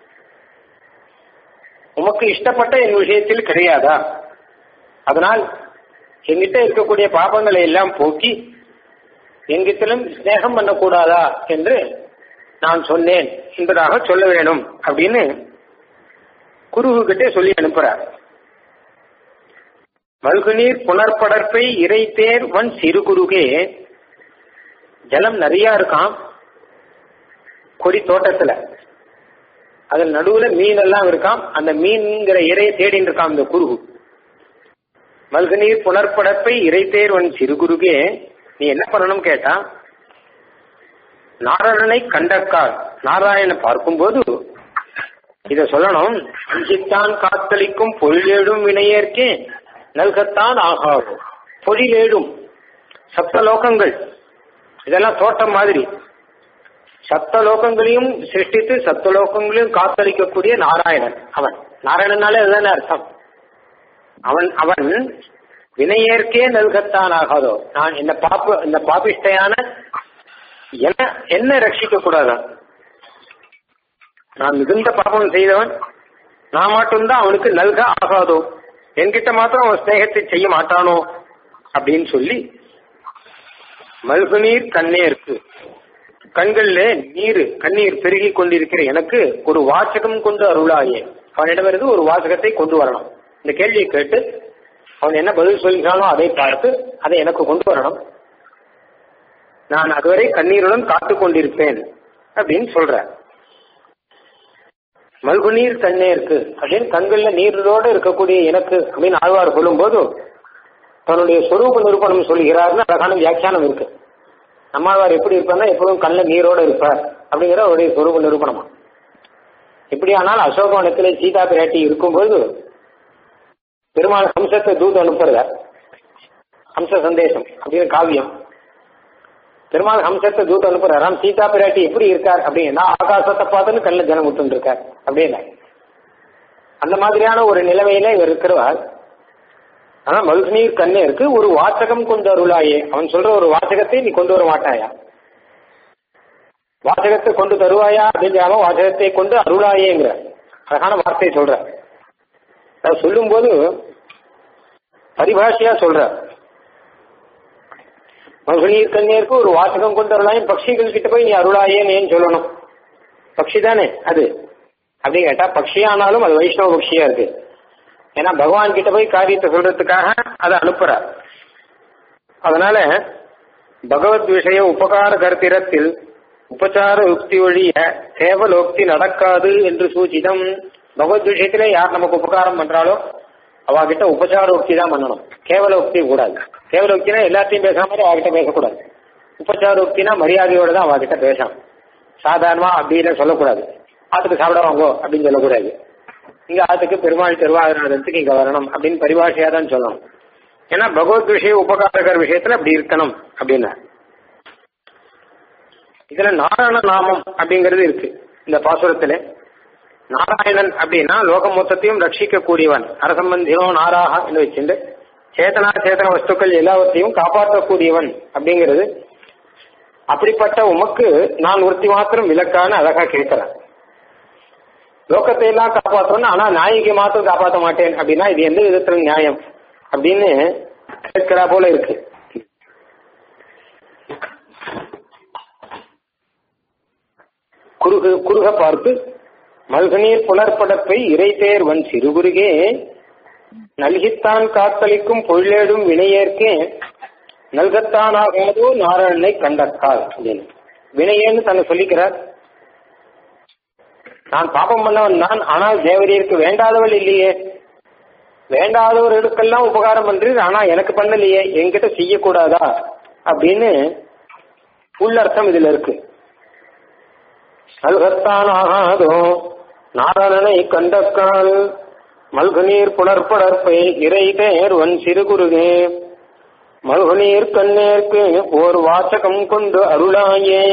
உமக்கு இஷ்டப்பட்ட என் விஷயத்தில் கிடையாதா அதனால் எங்கிட்ட இருக்கக்கூடிய பாபங்களை எல்லாம் போக்கி எங்கிட்டிலும் ஸ்நேகம் பண்ணக்கூடாதா என்று நான் சொன்னேன் என்பதாக சொல்ல வேணும் அப்படின்னு குருவு கிட்டே சொல்லி அனுப்புறார் மல்குநீர் புனர்படற்பை இறைத்தேர் வன் சிறுகுருகே ஜலம் நிறைய இருக்கான் கொடி தோட்டத்துல அதில் நடுவுல மீன் எல்லாம் இருக்காம் அந்த மீன்ங்கிற இறையை தேடின்னு இருக்கான் அந்த குருகு மல்குநீர் புனர்படப்பை இறைத்தேர் வன் சிறுகுருகே நீ என்ன பண்ணணும் கேட்டா நாராயணனை கண்டக்கால் நாராயணனை பார்க்கும்போது இத சொல்லணும் அஞ்சித்தான் காத்தளிக்கும் பொழிலேடும் வினையேற்கே நல்கத்தான் ஆகாது பொழிலேடும் சப்தலோகங்கள் இதெல்லாம் தோட்டம் மாதிரி சப்தலோகங்களையும் சிருஷ்டித்து சப்தலோகங்களையும் காத்தளிக்கக்கூடிய நாராயணன் அவன் நாராயணனாலே அதுதானே அர்த்தம் அவன் அவன் வினையேற்கே நல்கத்தான் ஆகாதோ நான் இந்த பாப்பு இந்த பாபிஷ்டையான என்ன என்ன ரட்சிக்க கூடாதா நான் மிகுந்த பாபம் செய்தவன் நான் மட்டும்தான் அவனுக்கு நல்க ஆகாதோ என்கிட்ட மாத்திரம் அவன் ஸ்நேகத்தை செய்ய மாட்டானோ அப்படின்னு சொல்லி மல்குநீர் கண்ணே இருக்கு கண்கள்ல நீர் கண்ணீர் பெருகி கொண்டிருக்கிற எனக்கு ஒரு வாசகம் கொண்டு அருளாயே அவனிடமிருந்து ஒரு வாசகத்தை கொண்டு வரணும் இந்த கேள்வியை கேட்டு அவன் என்ன பதில் சொல்கிறானோ அதை பார்த்து அதை எனக்கு கொண்டு வரணும் நான் அதுவரை கண்ணீருடன் காத்து கொண்டிருப்பேன் அப்படின்னு சொல்ற மல்குநீர் கண்ணே இருக்கு அப்படின்னு கண்கள்ல நீரோடு இருக்கக்கூடிய எனக்கு அப்படின்னு ஆழ்வார் சொல்லும்போது தன்னுடைய சொரூப நிரூபணம் சொல்கிறார்னு அழகான வியாக்கியானம் இருக்கு நம்மாழ்வார் எப்படி இருப்பார்னா எப்பவும் கண்ணில் நீரோட இருப்பார் அப்படிங்கிற அவருடைய சொரூப நிரூபணமா இப்படியானால் அசோகவனத்திலே சீதா பிராட்டி இருக்கும்போது பெருமாள் ஹம்சத்தை தூது அனுப்புறத ஹம்ச சந்தேசம் அப்படின்னு காவியம் பெருமாள் ஹம்சத்தை தூத்து அனுப்புறாராம் சீதா பிராட்டி எப்படி இருக்கார் அப்படின்னா ஆகாசத்தை பார்த்துன்னு கண்ணில் ஜனம் விட்டு இருக்கார் அப்படின்னு அந்த மாதிரியான ஒரு நிலைமையில இவர் இருக்கிறவர் ஆனா மல்குநீர் கண்ணே இருக்கு ஒரு வாசகம் கொண்டு அருளாயே அவன் சொல்ற ஒரு வாசகத்தை நீ கொண்டு வர மாட்டாயா வாசகத்தை கொண்டு தருவாயா அப்படிங்கிறாம வாசகத்தை கொண்டு அருளாயேங்கிற அழகான வார்த்தை சொல்ற அதை சொல்லும்போது பரிபாஷையா சொல்ற மல்குநீர் கண்ணேருக்கு ஒரு வாசகம் கொண்டு அருளாயும் பட்சிகள் கிட்ட போய் நீ அருளாயேன்னு ஏன் சொல்லணும் பக்ஷி தானே அது அப்படி கேட்டா பக்ஷியானாலும் அது வைஷ்ணவ பக்ஷியா இருக்கு ஏன்னா பகவான் கிட்ட போய் காரியத்தை சொல்றதுக்காக அதை அனுப்புறார் அதனால பகவத் விஷய உபகார கருத்திரத்தில் உபச்சார யுக்தி ஒழிய கேவலோக்தி நடக்காது என்று சூச்சிதம் பகவத் விஷயத்துல யார் நமக்கு உபகாரம் பண்றாலோ அவகிட்ட உபச்சார உக்தி தான் பண்ணணும் கேவல உக்தி கூடாது கேவல உக்தினா எல்லாத்தையும் பேசாம மாதிரி அவகிட்ட பேசக்கூடாது உபச்சார உக்தினா மரியாதையோட தான் அவகிட்ட பேசணும் சாதாரணமா அப்படின்னு சொல்லக்கூடாது ஆத்துக்கு சாப்பிட வாங்கோ அப்படின்னு சொல்லக்கூடாது இங்க ஆத்துக்கு பெருமாள் திருவாதிரத்துக்கு இங்க வரணும் அப்படின்னு பரிபாஷையா தான் சொல்லணும் ஏன்னா பகவத் விஷய உபகாரகர் விஷயத்துல அப்படி இருக்கணும் அப்படின்னா இதுல நாராயண நாமம் அப்படிங்கிறது இருக்கு இந்த பாசுரத்துல நாராயணன் அப்படின்னா லோகம் மொத்தத்தையும் ரட்சிக்க கூடியவன் அரசம்பந்தினோ நாராக என்று வச்சுட்டு சேதனா சேதன வஸ்துக்கள் எல்லாவற்றையும் காப்பாற்றக்கூடியவன் அப்படிங்கிறது அப்படிப்பட்ட உமக்கு நான் ஒருத்தி மாத்திரம் விலக்கான அழகா கேட்கிறேன் லோகத்தை எல்லாம் காப்பாற்றணும் ஆனா நாயகி மாத்திரம் காப்பாற்ற மாட்டேன் அப்படின்னா இது எந்த விதத்துல நியாயம் அப்படின்னு கேட்கிறா போல இருக்கு குறுக குறுக பார்த்து மல்கநீர் புலர்படப்பை இறைத்தேர் வன் சிறுகுருகே நல்கித்தான் காத்தளிக்கும் பொழிலேடும் வினையேற்கே நல்கத்தான் ஆகாதோ நாராயணனை கண்டக்கால் அப்படின்னு வினையேன்னு தன்னை சொல்லிக்கிறார் நான் பாபம் பண்ணவன் தான் ஆனால் தேவரியருக்கு வேண்டாதவள் இல்லையே வேண்டாதவர்களுக்கெல்லாம் உபகாரம் பண்றீர் ஆனா எனக்கு பண்ணலையே என்கிட்ட செய்யக்கூடாதா அப்படின்னு உள்ளர்த்தம் இதுல இருக்கு நல்கத்தான் ஆகாதோ நாரணனை கண்டக்கால் மல்குநீர் புலர்படற்பை இறை தேர் வன் சிறுகுருகே மல்குநீர் கண்ணேற்கு ஓர் வாசகம் கொண்டு அருளாயே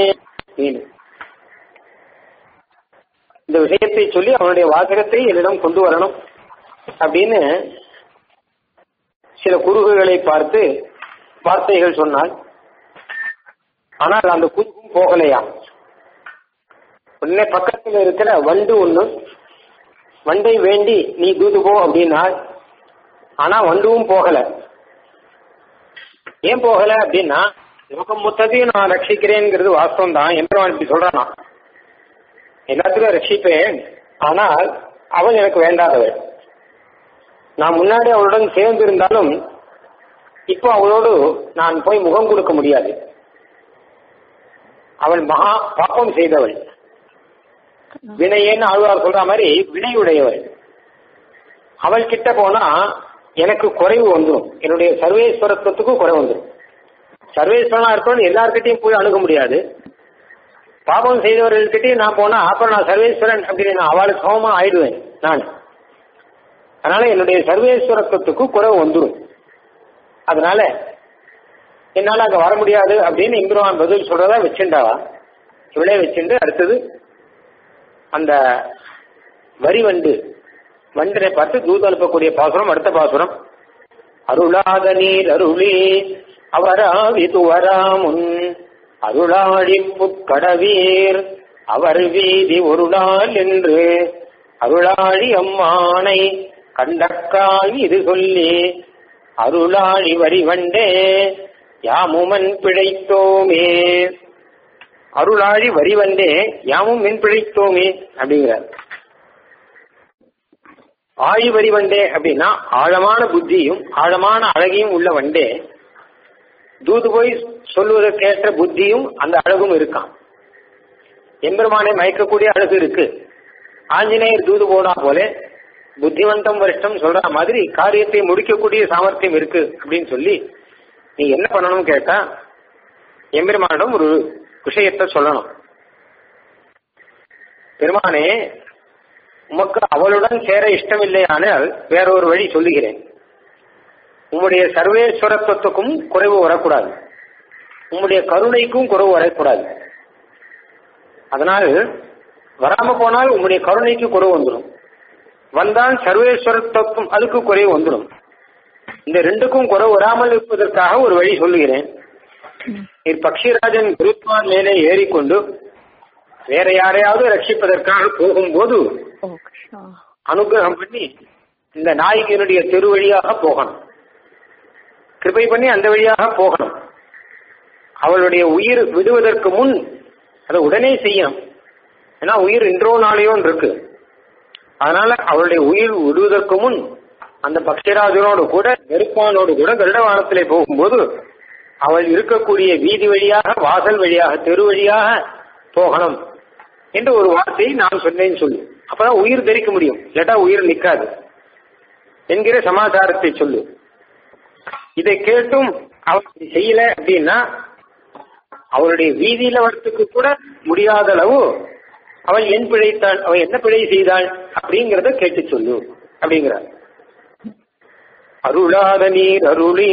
இந்த விஷயத்தை சொல்லி அவனுடைய வாசகத்தை என்னிடம் கொண்டு வரணும் அப்படின்னு சில குறுகுகளை பார்த்து வார்த்தைகள் சொன்னாள் ஆனால் அந்த குறுகும் போகலையா உடனே பக்கத்தில் இருக்கிற வண்டு ஒண்ணு வண்டை வேண்டி நீ தூது போ அப்படின்னா ஆனா வண்டுவும் போகல ஏன் போகல அப்படின்னா லோகம் மொத்தத்தையும் நான் ரட்சிக்கிறேங்கிறது வாஸ்தவம் தான் எம்பெருமான் இப்படி சொல்றானா எல்லாத்துக்கும் ரட்சிப்பேன் ஆனால் அவள் எனக்கு வேண்டாதவள் நான் முன்னாடி அவளுடன் சேர்ந்து இருந்தாலும் இப்போ அவளோடு நான் போய் முகம் கொடுக்க முடியாது அவள் மகா பாப்பம் செய்தவள் வினையேன்னு ஆழ்வார் சொல்ற மாதிரி வினையுடையவள் அவள் கிட்ட போனா எனக்கு குறைவு வந்துடும் என்னுடைய சர்வேஸ்வரத்துவத்துக்கும் குறைவு வந்துடும் சர்வேஸ்வரனா இருக்கணும் எல்லார்கிட்டையும் போய் அணுக முடியாது பாபம் செய்தவர்கள்கிட்டயும் நான் போனா அப்புறம் நான் சர்வேஸ்வரன் அப்படின்னு நான் அவளுக்கு சமமா ஆயிடுவேன் நான் அதனால என்னுடைய சர்வேஸ்வரத்துவத்துக்கு குறைவு வந்துடும் அதனால என்னால அங்க வர முடியாது அப்படின்னு இம்புருவான் பதில் சொல்றதா வச்சுண்டாவா இவளே வச்சுண்டு அடுத்தது அந்த வரி வண்டு வண்டினை பார்த்து தூது அனுப்பக்கூடிய பாசுரம் அடுத்த பாசுரம் அருளாத நீர் அருளே அவராவி துவராமுன் அருளாடி புட்கடவீர் அவர் வீதி ஒரு நாள் என்று அருளாழி அம்மானை கண்டக்கால் இது சொல்லி அருளாழி வரிவண்டே யாமுமன் பிழைத்தோமே அருளாழி வரிவண்டே யாமும் மின் பிழைத்தோமே அப்படிங்கிறார் ஆழி வரிவண்டே அப்படின்னா ஆழமான புத்தியும் ஆழமான அழகையும் உள்ள வண்டே தூது போய் சொல்வதற்கேற்ற புத்தியும் அந்த அழகும் இருக்கான் எம்பெருமானை மயக்கக்கூடிய அழகு இருக்கு ஆஞ்சநேயர் தூது போனா போல புத்திவந்தம் வருஷம் சொல்ற மாதிரி காரியத்தை முடிக்கக்கூடிய சாமர்த்தியம் இருக்கு அப்படின்னு சொல்லி நீ என்ன பண்ணணும் கேட்டா எம்பெருமானிடம் ஒரு விஷயத்தை சொல்லணும் பெருமானே உமக்கு அவளுடன் சேர இஷ்டமில்லையானால் வேற ஒரு வழி சொல்லுகிறேன் உம்முடைய சர்வேஸ்வரத்துவத்துக்கும் குறைவு வரக்கூடாது உம்முடைய கருணைக்கும் குறைவு வரக்கூடாது அதனால் வராம போனால் உம்முடைய கருணைக்கு குறைவு வந்துடும் வந்தால் சர்வேஸ்வரத்துவம் அதுக்கு குறைவு வந்துடும் இந்த ரெண்டுக்கும் குறைவு வராமல் இருப்பதற்காக ஒரு வழி சொல்லுகிறேன் பக்ஷிராஜன் குருத்வான் மேலே ஏறிக்கொண்டு வேற யாரையாவது ரட்சிப்பதற்காக போகும்போது அனுகிரகம் பண்ணி இந்த நாயகியினுடைய தெரு வழியாக போகணும் கிருபை பண்ணி அந்த வழியாக போகணும் அவளுடைய உயிர் விடுவதற்கு முன் அதை உடனே செய்யணும் ஏன்னா உயிர் இன்றோ நாளையோ இருக்கு அதனால அவளுடைய உயிர் விடுவதற்கு முன் அந்த பக்ஷராஜனோடு கூட நெருப்பானோடு கூட கருடவானத்திலே போகும்போது அவள் இருக்கக்கூடிய வீதி வழியாக வாசல் வழியாக தெரு வழியாக போகணும் என்று ஒரு வார்த்தையை நான் சொன்னேன்னு சொல்லு அப்பதான் உயிர் தெரிக்க முடியும் இல்லாட்டா உயிர் நிற்காது என்கிற சமாச்சாரத்தை சொல்லு இதை கேட்டும் அவள் செய்யல அப்படின்னா அவளுடைய வீதியில வரத்துக்கு கூட முடியாத அளவு அவள் என் பிழைத்தாள் அவள் என்ன பிழை செய்தாள் அப்படிங்கறத கேட்டு சொல்லு அப்படிங்கிறார் அருளாத நீர் அருளே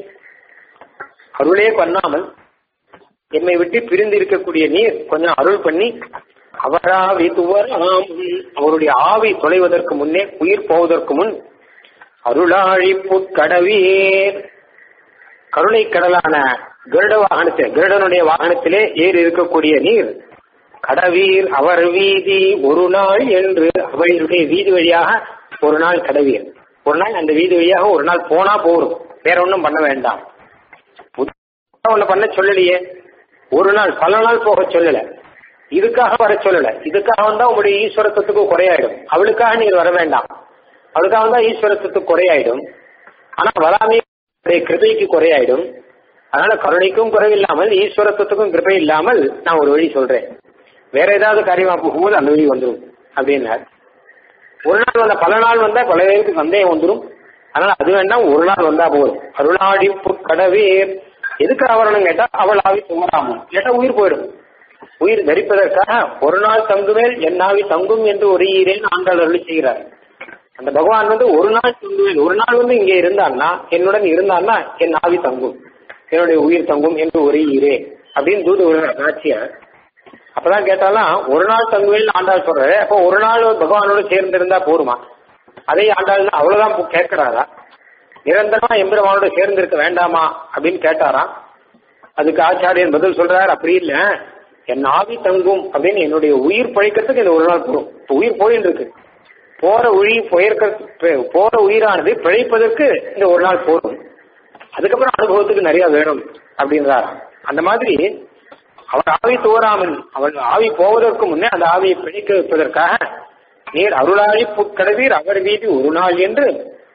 அருளே பண்ணாமல் என்னை விட்டு பிரிந்து இருக்கக்கூடிய நீர் கொஞ்சம் அருள் பண்ணி அவராவி துவராம் அவருடைய ஆவி தொலைவதற்கு முன்னே உயிர் போவதற்கு முன் அருளாழி புட்கடவீர் கருணை கடலான கருட வாகனத்தில் கருடனுடைய வாகனத்திலே ஏறி இருக்கக்கூடிய நீர் கடவீர் அவர் வீதி ஒரு நாள் என்று அவளுடைய வீதி வழியாக ஒரு நாள் கடவீர் ஒரு நாள் அந்த வீதி வழியாக ஒரு நாள் போனா போரும் வேற ஒன்றும் பண்ண வேண்டாம் ஒண்ணு பண்ண சொல்லலையே ஒரு நாள் பல நாள் போக சொல்லல இதுக்காக வர சொல்லல இதுக்காக வந்தா உங்களுடைய ஈஸ்வரத்துவத்துக்கு குறையாயிடும் அவளுக்காக நீங்க வர வேண்டாம் அவளுக்காக வந்தா ஈஸ்வரத்துவத்துக்கு குறையாயிடும் ஆனா வராமே கிருபைக்கு குறையாயிடும் அதனால கருணைக்கும் குறைவில்லாமல் ஈஸ்வரத்துவத்துக்கும் கிருபை இல்லாமல் நான் ஒரு வழி சொல்றேன் வேற ஏதாவது காரியமா போகும்போது அந்த வழி வந்துடும் அப்படின்னார் ஒரு நாள் வந்த பல நாள் வந்தா பல பேருக்கு சந்தேகம் வந்துடும் அதனால அது வேண்டாம் ஒரு நாள் வந்தா போதும் அருளாடி கடவேர் எதுக்கு ஆவரணம் கேட்டா அவள் ஆவி துவராமும் கேட்டா உயிர் போயிடும் உயிர் தரிப்பதற்காக ஒரு நாள் தங்குவேல் என் ஆவி தங்கும் என்று ஒரு ஈரேன் ஆண்டாள் அருளி செய்கிறார் அந்த பகவான் வந்து ஒரு நாள் தங்குவேல் ஒரு நாள் வந்து இங்கே இருந்தான்னா என்னுடன் இருந்தான்னா என் ஆவி தங்கும் என்னுடைய உயிர் தங்கும் என்று ஒரு ஈரே அப்படின்னு தூது விடுறார் நாச்சியார் அப்பதான் கேட்டாலாம் ஒரு நாள் தங்குவேல் ஆண்டாள் சொல்றாரு அப்போ ஒரு நாள் பகவானோட சேர்ந்து இருந்தா போருமா அதே ஆண்டாள் அவ்வளவுதான் கேட்கிறாரா நிரந்தரமா எம்பெருமானோட சேர்ந்து இருக்க வேண்டாமா அப்படின்னு கேட்டாராம் அதுக்கு ஆச்சாரியன் பதில் சொல்றாரு அப்படி இல்ல என் ஆவி தங்கும் அப்படின்னு என்னுடைய உயிர் பழைக்கிறதுக்கு இந்த ஒரு நாள் போகும் உயிர் போயின்னு இருக்கு போற உயிர் போயிருக்க போற உயிரானது பிழைப்பதற்கு இந்த ஒரு நாள் போதும் அதுக்கப்புறம் அனுபவத்துக்கு நிறைய வேணும் அப்படின்றாராம் அந்த மாதிரி அவன் ஆவி தோறாமல் அவன் ஆவி போவதற்கு முன்னே அந்த ஆவியை பிழைக்க வைப்பதற்காக நீர் அருளாளி புட்கடவீர் அவர் வீதி ஒரு நாள் என்று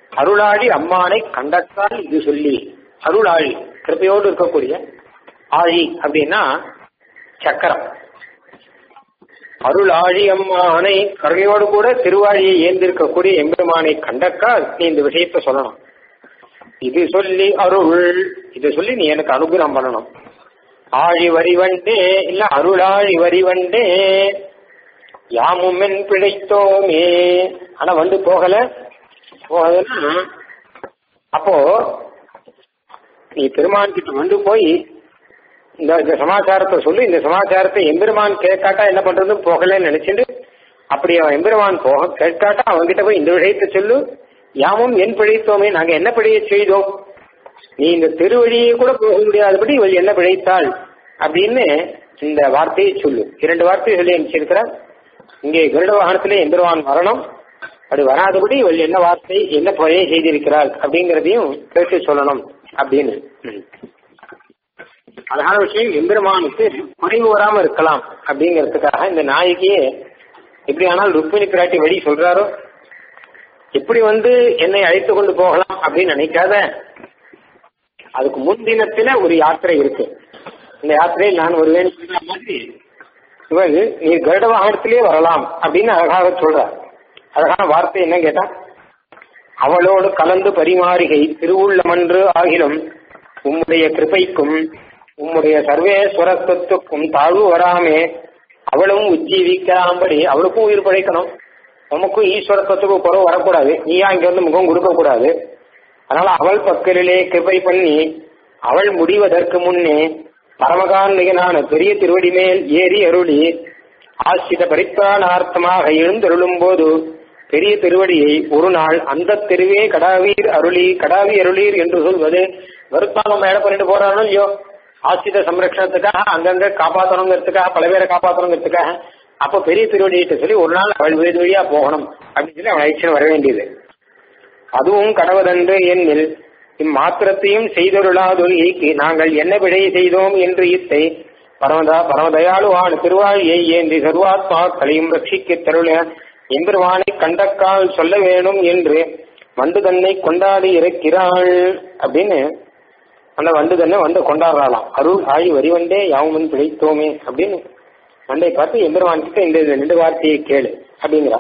அருளாழி அம்மானை கண்டத்தால் இது சொல்லி அருளாழி கிருப்பையோடு இருக்கக்கூடிய ஆழி அப்படின்னா சக்கரம் அருளாழி அம்மானை கருணையோடு கூட திருவாழியை ஏந்திருக்கக்கூடிய எம்பெருமானை கண்டக்கால் நீ இந்த விஷயத்த சொல்லணும் இது சொல்லி அருள் இது சொல்லி நீ எனக்கு அனுகிரகம் பண்ணணும் ஆழி வரிவண்டே இல்ல அருளாழி வரிவண்டே யாமுமென் பிழைத்தோமே ஆனா வந்து போகல போகலன்னா அப்போ நீ பெருமான் கிட்ட வந்து போய் இந்த இந்த சமாச்சாரத்தை சொல்லி இந்த சமாச்சாரத்தை எம்பெருமான் கேட்காட்டா என்ன பண்றதுன்னு போகலன்னு நினைச்சிட்டு அப்படி அவன் எம்பெருமான் போக கேட்காட்டா அவன்கிட்ட போய் இந்த விஷயத்தை சொல்லு யாமும் என் பிழைத்தோமே நாங்க என்ன பிழைய செய்தோம் நீ இந்த திருவழியை கூட போக முடியாதபடி இவள் என்ன பிழைத்தாள் அப்படின்னு இந்த வார்த்தையை சொல்லு இரண்டு வார்த்தையை சொல்லி அனுப்பிச்சிருக்கிறார் இங்கே கருட வாகனத்திலே எம்பெருமான் வரணும் அப்படி வராதபடி இவள் என்ன வார்த்தை என்ன பிழையை செய்திருக்கிறாள் அப்படிங்கிறதையும் கேட்டு சொல்லணும் அப்படின்னு ம். அழகான விஷயம் எம்பெருமானுக்கு குறைவு வராம இருக்கலாம் அப்படிங்கிறதுக்காக இந்த நாயகியே எப்படி ஆனால் ருக்மிணி பிராட்டி வழி சொல்றாரோ எப்படி வந்து என்னை அழைத்து கொண்டு போகலாம் அப்படின்னு நினைக்காத அதுக்கு முன்தினத்துல ஒரு யாத்திரை இருக்கு இந்த யாத்திரையில் நான் வருவேன் சொல்ற மாதிரி இவள் நீ கருட வாகனத்திலே வரலாம் அப்படின்னு அழகாக சொல்றார் அழகான வார்த்தை என்ன கேட்டா அவளோடு கலந்து பரிமாறுகை திருவுள்ளமன்று ஆகிலும் உம்முடைய கிருபைக்கும் உம்முடைய சர்வேஸ்வரத்துவத்துக்கும் தாழ்வு வராமே அவளும் உஜ்ஜீவிக்கலாம்படி அவளுக்கும் உயிர் படைக்கணும் உமக்கும் ஈஸ்வரத்துவத்துக்கும் குறவு வரக்கூடாது நீயா இங்க வந்து முகம் கொடுக்க கூடாது அதனால அவள் பக்கலிலே கிருபை பண்ணி அவள் முடிவதற்கு முன்னே பரமகான்மிகனான பெரிய திருவடி மேல் ஏறி அருளி ஆசிரித பரித்தானார்த்தமாக எழுந்தருளும் போது பெரிய திருவடியை ஒரு நாள் அந்த தெருவே கடாவீர் அருளி கடாவி அருளீர் என்று சொல்வது வருத்தானம் மேல பண்ணிட்டு போறானோ இல்லையோ ஆசிரித சம்ரட்சணத்துக்காக அங்கங்க காப்பாற்றணுங்கிறதுக்காக பல பேரை காப்பாற்றணுங்கிறதுக்காக அப்போ பெரிய திருவடியிட்ட சொல்லி ஒரு நாள் அவள் வீடு வழியா போகணும் அப்படின்னு சொல்லி அவன் ஐச்சன் வர வேண்டியது அதுவும் கடவுதன்று என்னில் இம்மாத்திரத்தையும் செய்தொருளாதொழிக்கு நாங்கள் என்ன விடை செய்தோம் என்று இத்தை பரமதா பரமதயாளுவான் திருவாழியை ஏந்தி சர்வாத்மாக்களையும் ரட்சிக்க தருள எம்பெருவானை கண்டக்கால் சொல்ல வேணும் என்று வண்டு தன்னை கொண்டாடி இருக்கிறாள் அப்படின்னு அந்த வண்டு தன்னை வந்து கொண்டாடுறாளாம் அருள் ஆழி வரிவண்டே யாவும் பிழைத்தோமே அப்படின்னு வண்டை பார்த்து எம்பெருமான் கிட்ட இந்த இந்த ரெண்டு வார்த்தையை கேளு அப்படிங்கிறா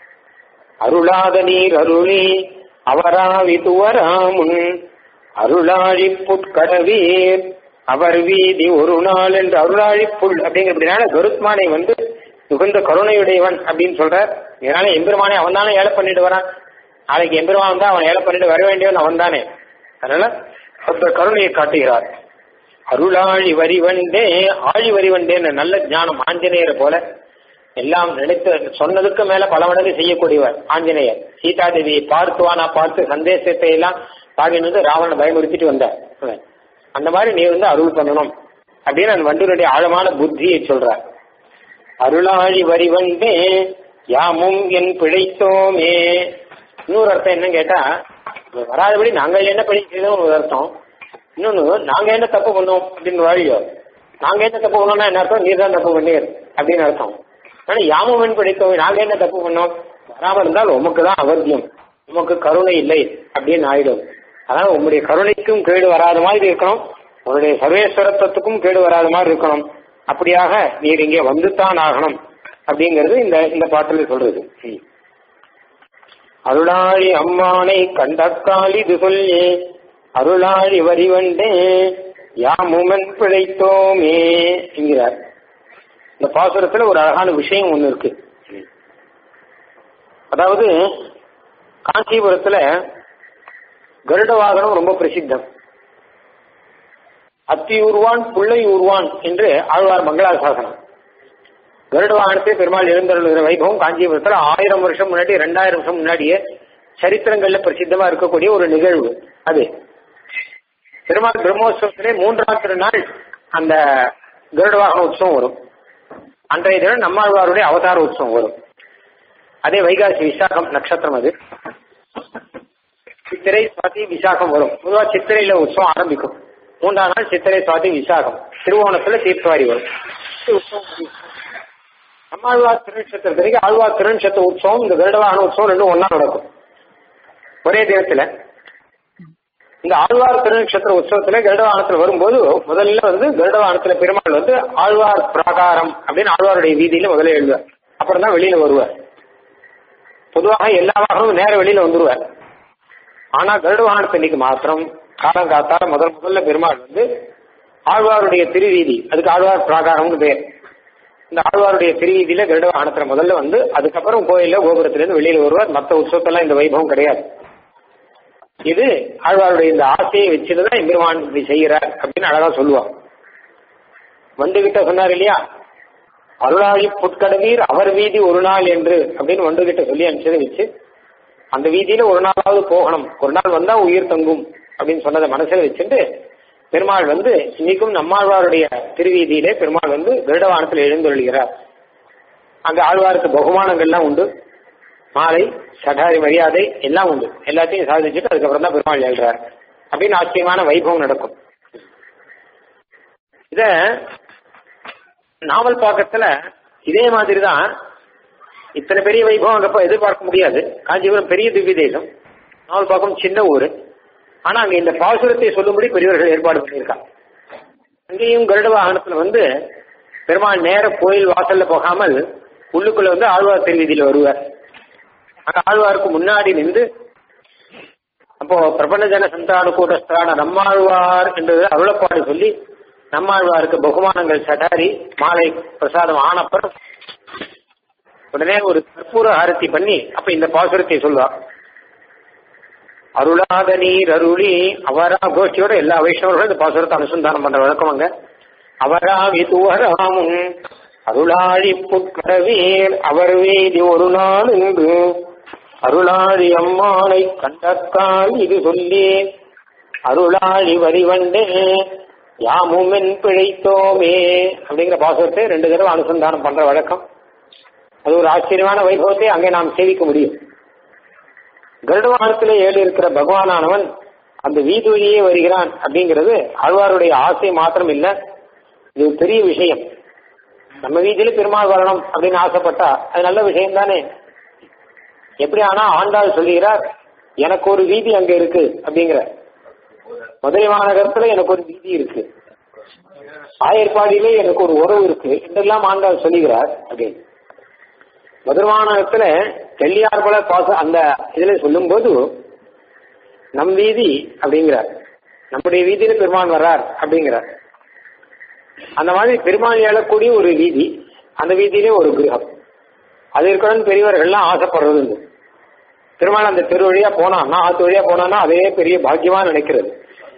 அருளாத நீர் அருளி அவராவி துவராமுன் அருளாழி புட்கடவீர் அவர் வீதி ஒரு நாள் என்று அருளாழி புல் அப்படிங்கிறதுனால கருத்மானை வந்து மிகுந்த கருணையுடையவன் அப்படின்னு சொல்றார் இதனால எம்பெருமானை அவன் தானே ஏழை பண்ணிட்டு வரான் நாளைக்கு எம்பெருமான் தான் அவன் ஏழை பண்ணிட்டு வர வேண்டியவன் அவன் தானே அதனால அந்த கருணையை காட்டுகிறார் அருளாழி வரிவண்டே ஆழி வரிவண்டேன்னு நல்ல ஞானம் ஆஞ்சநேயரை போல எல்லாம் நினைத்து சொன்னதுக்கு மேல பல மடங்கு செய்யக்கூடியவர் ஆஞ்சநேயர் சீதாதேவியை பார்த்துவானா பார்த்து சந்தேசத்தை எல்லாம் பாகின் வந்து ராவண பயமுறுத்திட்டு வந்தார் அவன். அந்த மாதிரி நீ வந்து அருள் பண்ணணும் அப்படின்னு அந்த வண்டுடைய ஆழமான புத்தியை சொல்றார் அருளாழி வரிவண்டே யாமும் என் பிழைத்தோமே இன்னொரு அர்த்தம் என்ன கேட்டா வராதபடி நாங்கள் என்ன பிழை செய்தோம் ஒரு அர்த்தம் இன்னொன்னு நாங்க என்ன தப்பு பண்ணோம் அப்படின்னு வாழியோ நாங்க என்ன தப்பு பண்ணோம்னா என்ன அர்த்தம் நீர் தான் தப்பு பண்ணீர் அப்படின்னு அர்த்தம் ஆனா யாமும் பிடித்தோம் நாங்க என்ன தப்பு பண்ணோம் வராம இருந்தால் உமக்கு தான் அவர்த்தியம் உமக்கு கருணை இல்லை அப்படின்னு ஆயிடும் அதனால உங்களுடைய கருணைக்கும் கேடு வராத மாதிரி இருக்கணும் உங்களுடைய சர்வேஸ்வரத்துவத்துக்கும் கேடு வராத மாதிரி இருக்கணும் அப்படியாக நீர் இங்கே வந்துத்தான் ஆகணும் அப்படிங்கிறது இந்த இந்த பாட்டில் சொல்றது ம். அருளாழி அம்மானை கண்டக்கால் இது சொல்லி அருளாழி வரிவண்டே யாமுமன் பிழைத்தோமே என்கிறார் இந்த பாசுரத்துல ஒரு அழகான விஷயம் ஒண்ணு இருக்கு அதாவது காஞ்சிபுரத்துல கருட வாகனம் ரொம்ப பிரசித்தம் அத்தி ஊர்வான் புள்ளை ஊர்வான் என்று ஆழ்வார் மங்களாசாசனம் கருட வாகனத்தை பெருமாள் எழுந்தருளுகிற வைபவம் காஞ்சிபுரத்துல ஆயிரம் வருஷம் முன்னாடி ரெண்டாயிரம் வருஷம் முன்னாடியே சரித்திரங்கள்ல பிரசித்தமா இருக்கக்கூடிய ஒரு நிகழ்வு அது பெருமாள் பிரம்மோற்சவத்திலே மூன்றாம் திருநாள் அந்த கருட வாகன உற்சவம் வரும் அன்றைய தினம் நம்மாழ்வாருடைய அவதார உற்சவம் வரும் அதே வைகாசி விசாகம் நட்சத்திரம் அது சித்திரை சுவாதி விசாகம் வரும் பொதுவா சித்திரையில உற்சவம் ஆரம்பிக்கும் மூன்றாம் நாள் சித்திரை சுவாதி விசாகம் திருவோணத்துல தீர்த்தவாரி வரும் இந்த உற்சவம் முடியும். நம்மாழ்வார் திருநட்சத்திரத்திற்கு ஆழ்வார் திருநட்சத்திர உற்சவம் இந்த கருடவாகன உற்சவம் ரெண்டும் ஒண்ணா நடக்கும் ஒரே தினத்துல இந்த ஆழ்வார் திருநட்சத்திர உற்சவத்துல கருடவானத்துல வரும்போது முதல்ல வந்து கருடவானத்துல பெருமாள் வந்து ஆழ்வார் பிராகாரம் அப்படின்னு ஆழ்வாருடைய வீதியில முதல்ல எழுதுவார் அப்புறம் தான் வெளியில வருவார் பொதுவாக எல்லா வாகனமும் நேர வெளியில வந்துருவார் ஆனா கருட வாகனத்தன்னைக்கு மாத்திரம் காலம் காத்தால முதல் முதல்ல பெருமாள் வந்து ஆழ்வாருடைய திருவீதி அதுக்கு ஆழ்வார் பிராகாரம்னு பேர் இந்த ஆழ்வாருடைய திருவீதியில கருட வாகனத்துல முதல்ல வந்து அதுக்கப்புறம் கோயில்ல கோபுரத்துல இருந்து வெளியில வருவார் மற்ற உற்சவத்தெல்லாம் இந்த வைபவம் கிடையாது இது ஆழ்வாருடைய இந்த ஆசையை வச்சுதான் எம்பெருமான் இப்படி செய்யறார் அப்படின்னு அழகா சொல்லுவான் வண்டுகிட்ட சொன்னார் இல்லையா அருளாழி புட்கடவீர் அவர் வீதி ஒரு நாள் என்று அப்படின்னு வண்டுகிட்ட சொல்லி அனுப்பிச்சதை வச்சு அந்த வீதியில ஒரு நாளாவது போகணும் ஒரு நாள் வந்தா உயிர் தங்கும் அப்படின்னு சொன்னதை மனசுல வச்சுட்டு பெருமாள் வந்து இன்னைக்கும் நம்மாழ்வாருடைய திருவீதியிலே பெருமாள் வந்து கருடவானத்தில் எழுந்தொள்கிறார் அங்க ஆழ்வாருக்கு பகுமானங்கள்லாம் உண்டு மாலை சடாரி மரியாதை எல்லாம் உண்டு எல்லாத்தையும் சாதிச்சுட்டு அதுக்கப்புறம் தான் பெருமாள் எழுறார் அப்படின்னு ஆச்சரியமான வைபவம் நடக்கும் இத நாவல் பாக்கத்துல இதே மாதிரி தான் இத்தனை பெரிய வைபவம் அங்க எதிர்பார்க்க முடியாது காஞ்சிபுரம் பெரிய திவ்ய தேசம் நாவல் பாக்கம் சின்ன ஊரு ஆனா அங்க இந்த பாசுரத்தை சொல்லும்படி பெரியவர்கள் ஏற்பாடு பண்ணியிருக்காங்க அங்கேயும் கருட வாகனத்துல வந்து பெருமாள் நேர கோயில் வாசல்ல போகாமல் உள்ளுக்குள்ள வந்து ஆழ்வார் திருவீதியில வருவார் அங்க ஆழ்வாருக்கு முன்னாடி நின்று அப்போ பிரபஞ்ச ஜன சந்தான கூட்டஸ்தான நம்மாழ்வார் என்றது அருளப்பாடு சொல்லி நம்மாழ்வாருக்கு பகுமானங்கள் சடாரி மாலை பிரசாதம் ஆனப்பறம் உடனே ஒரு கற்பூர ஆரத்தி பண்ணி அப்ப இந்த பாசுரத்தை சொல்வார் அருளாத நீர் அருளி அவரா கோஷ்டியோட எல்லா வைஷ்ணவர்களும் இந்த பாசுரத்தை அனுசந்தானம் பண்ற வழக்கம் அங்க அவரா விதுவராமும் அருளாழி புட்கடவேல் அவர் வேதி ஒரு நாள் என்று அருளாழி அம்மானை கண்டத்தால் இது சொல்லி அருளாழி வரிவண்டே யாமுமென் பிழைத்தோமே அப்படிங்கிற பாசுரத்தை ரெண்டு தடவை அனுசந்தானம் பண்ற வழக்கம் அது ஒரு ஆச்சரியமான வைபவத்தை அங்கே நாம் சேவிக்க முடியும் கருடவானத்திலே ஏழு இருக்கிற பகவானானவன் அந்த வீதுவழியே வருகிறான் அப்படிங்கிறது ஆழ்வாருடைய ஆசை மாத்திரம் இல்ல இது ஒரு பெரிய விஷயம் நம்ம வீதியில பெருமாள் வரணும் அப்படின்னு ஆசைப்பட்டா அது நல்ல விஷயம் தானே எப்படி ஆனா ஆண்டாள் சொல்லுகிறார் எனக்கு ஒரு வீதி அங்க இருக்கு அப்படிங்கிற மதுரை மாநகரத்துல எனக்கு ஒரு வீதி இருக்கு ஆயர்பாடியிலே எனக்கு ஒரு உறவு இருக்கு என்றெல்லாம் ஆண்டாள் சொல்லுகிறார் அப்படின்னு மதுரமானத்துல தெல்லியார்பல பாச அந்த இதுல சொல்லும்போது நம் வீதி அப்படிங்கிறார் நம்முடைய வீதியில பெருமான் வர்றார் அப்படிங்கிறார் அந்த மாதிரி பெருமாள் ஏழக்கூடிய ஒரு வீதி அந்த வீதியிலே ஒரு கிரகம் அது இருக்கணும்னு பெரியவர்கள்லாம் ஆசைப்படுறது உண்டு பெருமாள் அந்த தெரு வழியா போனான்னா ஆத்து வழியா போனான்னா அதே பெரிய பாக்கியமா நினைக்கிறது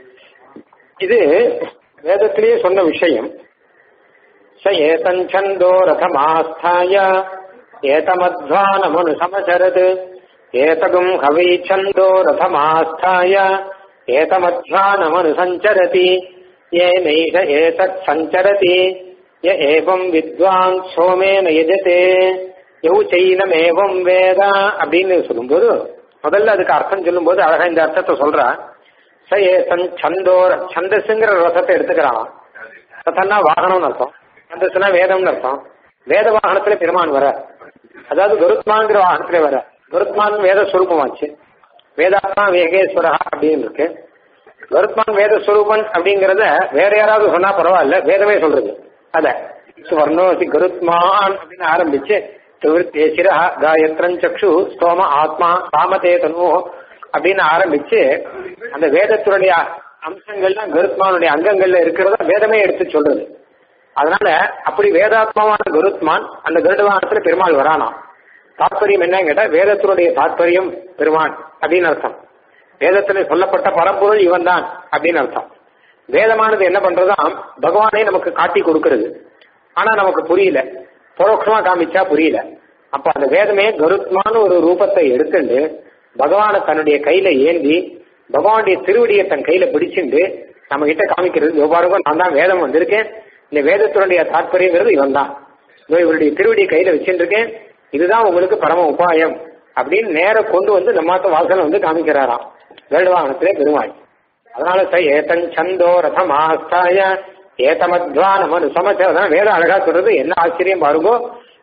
இது வேதத்திலேயே சொன்ன விஷயம் ச ஏதஞ்சந்தோ ரதமாஸ்தாய ஏதமத்வானமனு சமச்சரத் ஏதகும் ஹவை சந்தோ ரதமாஸ்தாய ஏதமத்வானமனு சஞ்சரதி ஏனைஷ ஏதத் சஞ்சரதி ய ஏவம் வித்வான் சோமேன யஜதே யௌ சைனமேவம் வேதா அப்படின்னு சொல்லும்போது முதல்ல அதுக்கு அர்த்தம் சொல்லும்போது அழகா இந்த அர்த்தத்தை சொல்றா ச ஏதன் சந்தோ சந்தஸ்ங்கிற ரசத்தை எடுத்துக்கிறான் ரசம்னா வாகனம்னு அர்த்தம் சந்தஸ்னா வேதம்னு அர்த்தம் வேத வாகனத்துல பெருமான் வர அதாவது கருத்மான்கிற வாகனத்துல வர கருத்மான் வேத சுரூபமாச்சு வேதாத்மா வேகேஸ்வரா அப்படின்னு இருக்கு கருத்மான் வேத சுரூபன் அப்படிங்கறத வேற யாராவது சொன்னா பரவாயில்ல வேதமே சொல்றது அத சுவர்ணோசி கருத்மான் அப்படின்னு ஆரம்பிச்சு திருவிருத்தே சிரா காயத்ரன் சக்ஷு ஸ்தோம ஆத்மா காமதே தனு அப்படின்னு ஆரம்பிச்சு அந்த வேதத்துடைய அம்சங்கள்லாம் கருத்மானுடைய அங்கங்கள்ல இருக்கிறத வேதமே எடுத்து சொல்றது அதனால அப்படி வேதாத்மாவான கருத்மான் அந்த கருடவானத்துல பெருமாள் வரானாம் தாற்பயம் என்னன்னு கேட்டா வேதத்தினுடைய தாற்பயம் பெருமான் அப்படின்னு அர்த்தம் வேதத்துல சொல்லப்பட்ட பரம்பொருள் இவன் தான் அப்படின்னு அர்த்தம் வேதமானது என்ன பண்றதாம் பகவானே நமக்கு காட்டி கொடுக்கிறது ஆனா நமக்கு புரியல பரோட்சமா காமிச்சா புரியல அப்ப அந்த வேதமே கருத்மான ஒரு ரூபத்தை எடுத்துண்டு பகவானை தன்னுடைய கையில ஏந்தி பகவானுடைய திருவடியை தன் கையில பிடிச்சிண்டு நம்ம கிட்ட காமிக்கிறது எவ்வாறு நான் தான் வேதம் வந்திருக்கேன் இந்த வேதத்தினுடைய தாற்பயங்கிறது இவன் தான் இவருடைய திருவடியை கையில வச்சுருக்கேன் இதுதான் உங்களுக்கு பரம உபாயம் அப்படின்னு நேர கொண்டு வந்து நம்மாத்த வாசல வந்து காமிக்கிறாராம் வேடுவாகனத்திலே பெருமாள் அதனால ச ஏதன் சந்தோ ரதம் ஆஸ்தாய ஏதமத்வானம் சமச்ச வேத அழகா சொல்றது என்ன ஆச்சரியம் பாருங்கோ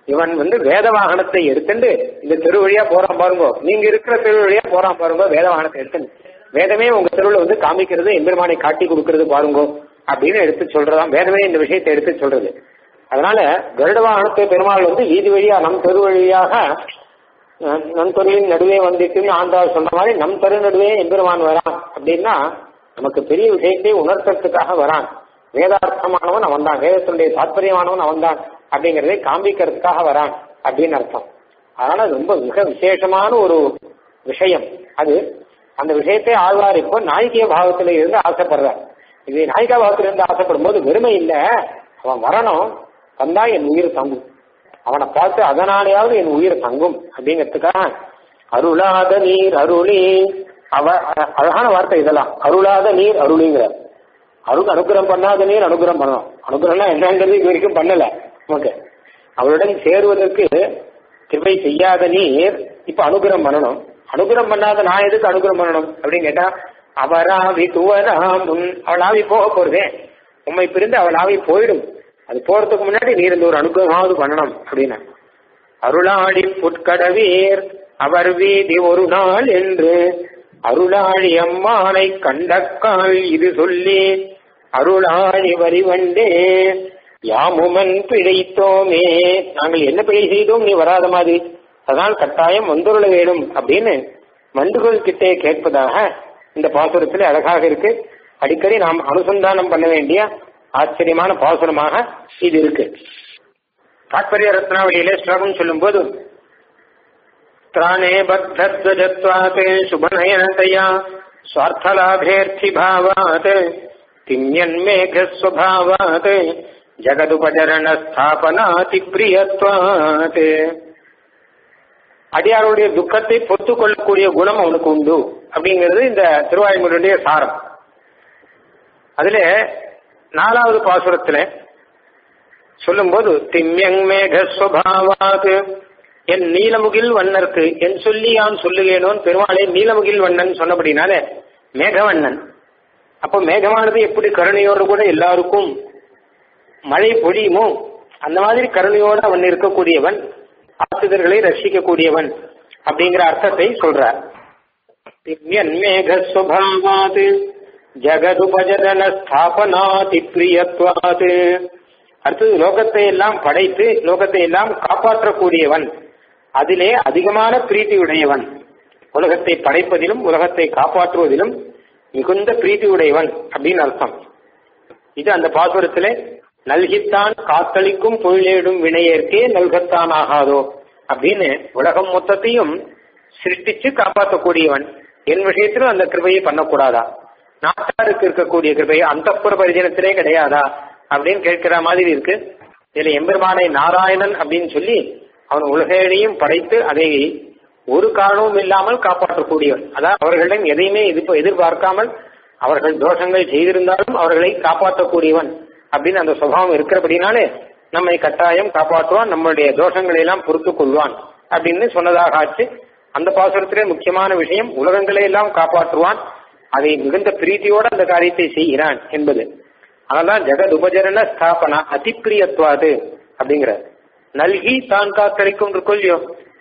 இவன் வந்து வேத வாகனத்தை எடுத்துட்டு இந்த தெரு வழியா போறான் பாருங்க நீங்க இருக்கிற தெரு வழியா போறான் பாருங்க வேத வாகனத்தை எடுத்துட்டு வேதமே உங்க தெருவில் வந்து காமிக்கிறது எம்பெருமானை காட்டி கொடுக்கறது பாருங்க அப்படின்னு எடுத்து சொல்றதாம் வேதமே இந்த விஷயத்தை எடுத்து சொல்றது அதனால கருட வாகனத்தை பெருமாள் வந்து வீதி வழியா நம் தெரு வழியாக அஹ், நம் தெருவின் நடுவே வந்துட்டுன்னு ஆண்டாள் சொல்ற மாதிரி நம் தெரு நடுவே எம்பெருமான் வரான் அப்படின்னா நமக்கு பெரிய விஷயத்தை உணர்த்துறதுக்காக வரான் வேதார்த்தமானவன் அவன் தான் வேதத்தினுடைய தாற்பயமானவன் அவன் தான் அப்படிங்கறதை காண்பிக்கிறதுக்காக வரான் அப்படின்னு அர்த்தம் அதனால ரொம்ப மிக விசேஷமான ஒரு விஷயம் அது அந்த விஷயத்தை ஆழ்வார் இப்போ நாயகிய பாவத்துல இருந்து ஆசைப்படுறார் இது நாயிகா பாவத்துல இருந்து ஆசைப்படும் போது வெறுமை இல்ல அவன் வரணும் வந்தா என் உயிர் தங்கும் அவனை பார்த்து அதனாலேயாவது என் உயிர் தங்கும் அப்படிங்கிறதுக்காக அருளாத நீர் அருளி அவ அ- அழகான வார்த்தை இதெல்லாம் அருளாத நீர் அருளிங்கிறார் அருள் அனுகிரகம் பண்ணாத நீர் அனுகிரகம் பண்ணணும் அனுகிரகம்னா என்னங்கிறது இது வரைக்கும் பண்ணல நமக்கு அவளுடன் சேருவதற்கு கிருபை செய்யாத நீர் இப்ப அனுகிரகம் பண்ணணும் அனுகிரகம் பண்ணாத நான் எதுக்கு அனுகிரகம் பண்ணணும் அப்படின்னு கேட்டா அவராவி துவராமுன் அவள் ஆவி போக போறதே உண்மை பிரிந்து அவள் ஆவி போயிடும் அது போறதுக்கு முன்னாடி நீர் இந்த ஒரு அனுகிரகமாவது பண்ணணும் அப்படின்னா அருளாடி புட்கடவீர் அவர் வீதி ஒரு நாள் என்று அருளாழி அம்மானை கண்டக்கால் இது சொல்லி அருளாழி வரிவண்டே யாமுமன் பிழைத்தோமே நாங்கள் என்ன பிழை செய்தோம் நீ வராத மாதிரி அதனால் கட்டாயம் வந்துருள வேணும் அப்படின்னு மண்டுகள் கிட்டே கேட்பதாக இந்த பாசுரத்தில் அழகாக இருக்கு அடிக்கடி நாம் அனுசந்தானம் பண்ண வேண்டிய ஆச்சரியமான பாசுரமாக இது இருக்கு தாத்பரிய ரத்னாவளியிலே ஸ்லோகம் சொல்லும் போது त्राणे बद्धध्वजत्वात् शुभनयनतया स्वार्थलाभेऽर्थिभावात् किन्यन्मेघस्वभावात् ஜகதுபஜரணஸ்தாபனாதிப்பிரியத்வாத் அடியாருடைய துக்கத்தை பொறுத்து கொள்ளக்கூடிய குணம் அவனுக்கு உண்டு அப்படிங்கிறது இந்த திருவாய்மொழியுடைய சாரம் அதுல நாலாவது பாசுரத்துல சொல்லும்போது திம்யங் மேக சுவாவாது என் நீலமுகில் வண்ணருக்கு என் சொல்லி யான் சொல்லுகேனோன் பெருமாளே நீலமுகில் வண்ணன் சொன்னபடினால மேகவண்ணன் அப்போ மேகமானது எப்படி கருணையோடு கூட எல்லாருக்கும் மழை பொழியுமோ அந்த மாதிரி கருணையோடு அவன் இருக்கக்கூடியவன் ஆசிரியர்களை ரட்சிக்கக்கூடியவன் அப்படிங்கிற அர்த்தத்தை சொல்றார் திவ்யன் மேக சுபாவாது ஜகதுபஜன ஸ்தாபனாதி பிரியத்வாது அடுத்தது லோகத்தை எல்லாம் படைத்து லோகத்தை எல்லாம் காப்பாற்றக்கூடியவன் அதிலே அதிகமான பிரீத்தி உடையவன் உலகத்தை படைப்பதிலும் உலகத்தை காப்பாற்றுவதிலும் மிகுந்த பிரீத்தி உடையவன் அப்படின்னு அர்த்தம் இது அந்த பாசுரத்திலே நல்கித்தான் காத்தளிக்கும் பொருளேடும் வினையேற்கே நல்கத்தான் ஆகாதோ அப்படின்னு உலகம் மொத்தத்தையும் சிருஷ்டிச்சு காப்பாற்றக்கூடியவன் என் விஷயத்திலும் அந்த கிருபையை பண்ணக்கூடாதா நாட்டாருக்கு இருக்கக்கூடிய கிருபை அந்த பரிஜனத்திலே கிடையாதா அப்படின்னு கேட்கிற மாதிரி இருக்கு இதுல எம்பெருமானை நாராயணன் அப்படின்னு சொல்லி அவன் உலகையும் படைத்து அதை ஒரு காரணமும் இல்லாமல் காப்பாற்றக்கூடியவன் அதாவது அவர்களிடம் எதையுமே எதிர்ப்பு எதிர்பார்க்காமல் அவர்கள் தோஷங்கள் செய்திருந்தாலும் அவர்களை காப்பாற்றக்கூடியவன் அப்படின்னு அந்த சுபாவம் இருக்கிறபடினாலே நம்மை கட்டாயம் காப்பாற்றுவான் நம்மளுடைய தோஷங்களை எல்லாம் பொறுத்துக் கொள்வான் அப்படின்னு சொன்னதாக ஆச்சு அந்த பாசுரத்திலே முக்கியமான விஷயம் உலகங்களை எல்லாம் காப்பாற்றுவான் அதை மிகுந்த பிரீத்தியோடு அந்த காரியத்தை செய்கிறான் என்பது அதனால்தான் ஜெகத் உபஜரண ஸ்தாபனா அதிப்பிரியத்துவாது அப்படிங்கிற நல்கி தான் காத்தளிக்கும் கொல்லியோ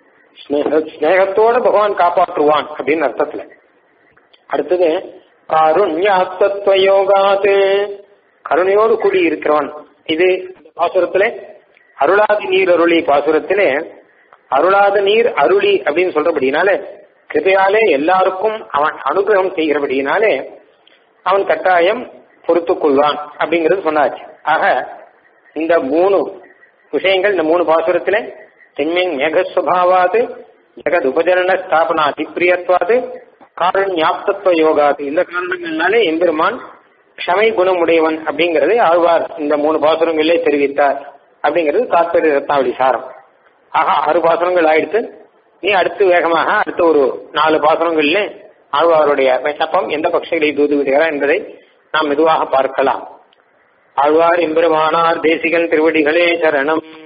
ஸ்னேகத்தோட பகவான் காப்பாற்றுவான் அப்படின்னு அர்த்தத்துல அடுத்தது காருண்யாத்தத்துவ யோகாது கருணையோடு கூடி இருக்கிறவன் இது இந்த பாசுரத்திலே அருளாதி நீர் அருளி பாசுரத்திலே அருளாத நீர் அருளி அப்படின்னு சொல்றபடினாலே கிருபையாலே எல்லாருக்கும் அவன் அனுகிரகம் செய்கிறபடினாலே அவன் கட்டாயம் பொறுத்துக் கொள்வான் அப்படிங்கிறது சொன்னாச்சு ஆக இந்த மூணு விஷயங்கள் இந்த மூணு பாசுரத்திலே தென்மின் மேகஸ்வபாவாது ஜெகத் உபஜரண ஸ்தாபனா அதிப்பிரியத்வாது காரண்யாப்தத்துவ யோகாது இந்த காரணங்கள்னாலே எம்பெருமான் க்ஷமை குணமுடையவன் அப்படிங்கறதை ஆழ்வார் இந்த மூணு பாசுரங்களிலே தெரிவித்தார் அப்படிங்கிறது தாத்பரிய ரத்னாவளி சாரம் ஆக ஆறு பாசுரங்கள் ஆயிடுத்து நீ அடுத்து வேகமாக அடுத்த ஒரு நாலு பாசுரங்களிலே ஆழ்வாருடைய விண்ணப்பம் எந்த பட்சங்களை தூது விடுகிறார் என்பதை நாம் மெதுவாக பார்க்கலாம் ஆழ்வார் எம்பெருமானார் தேசிகன் திருவடிகளே சரணம்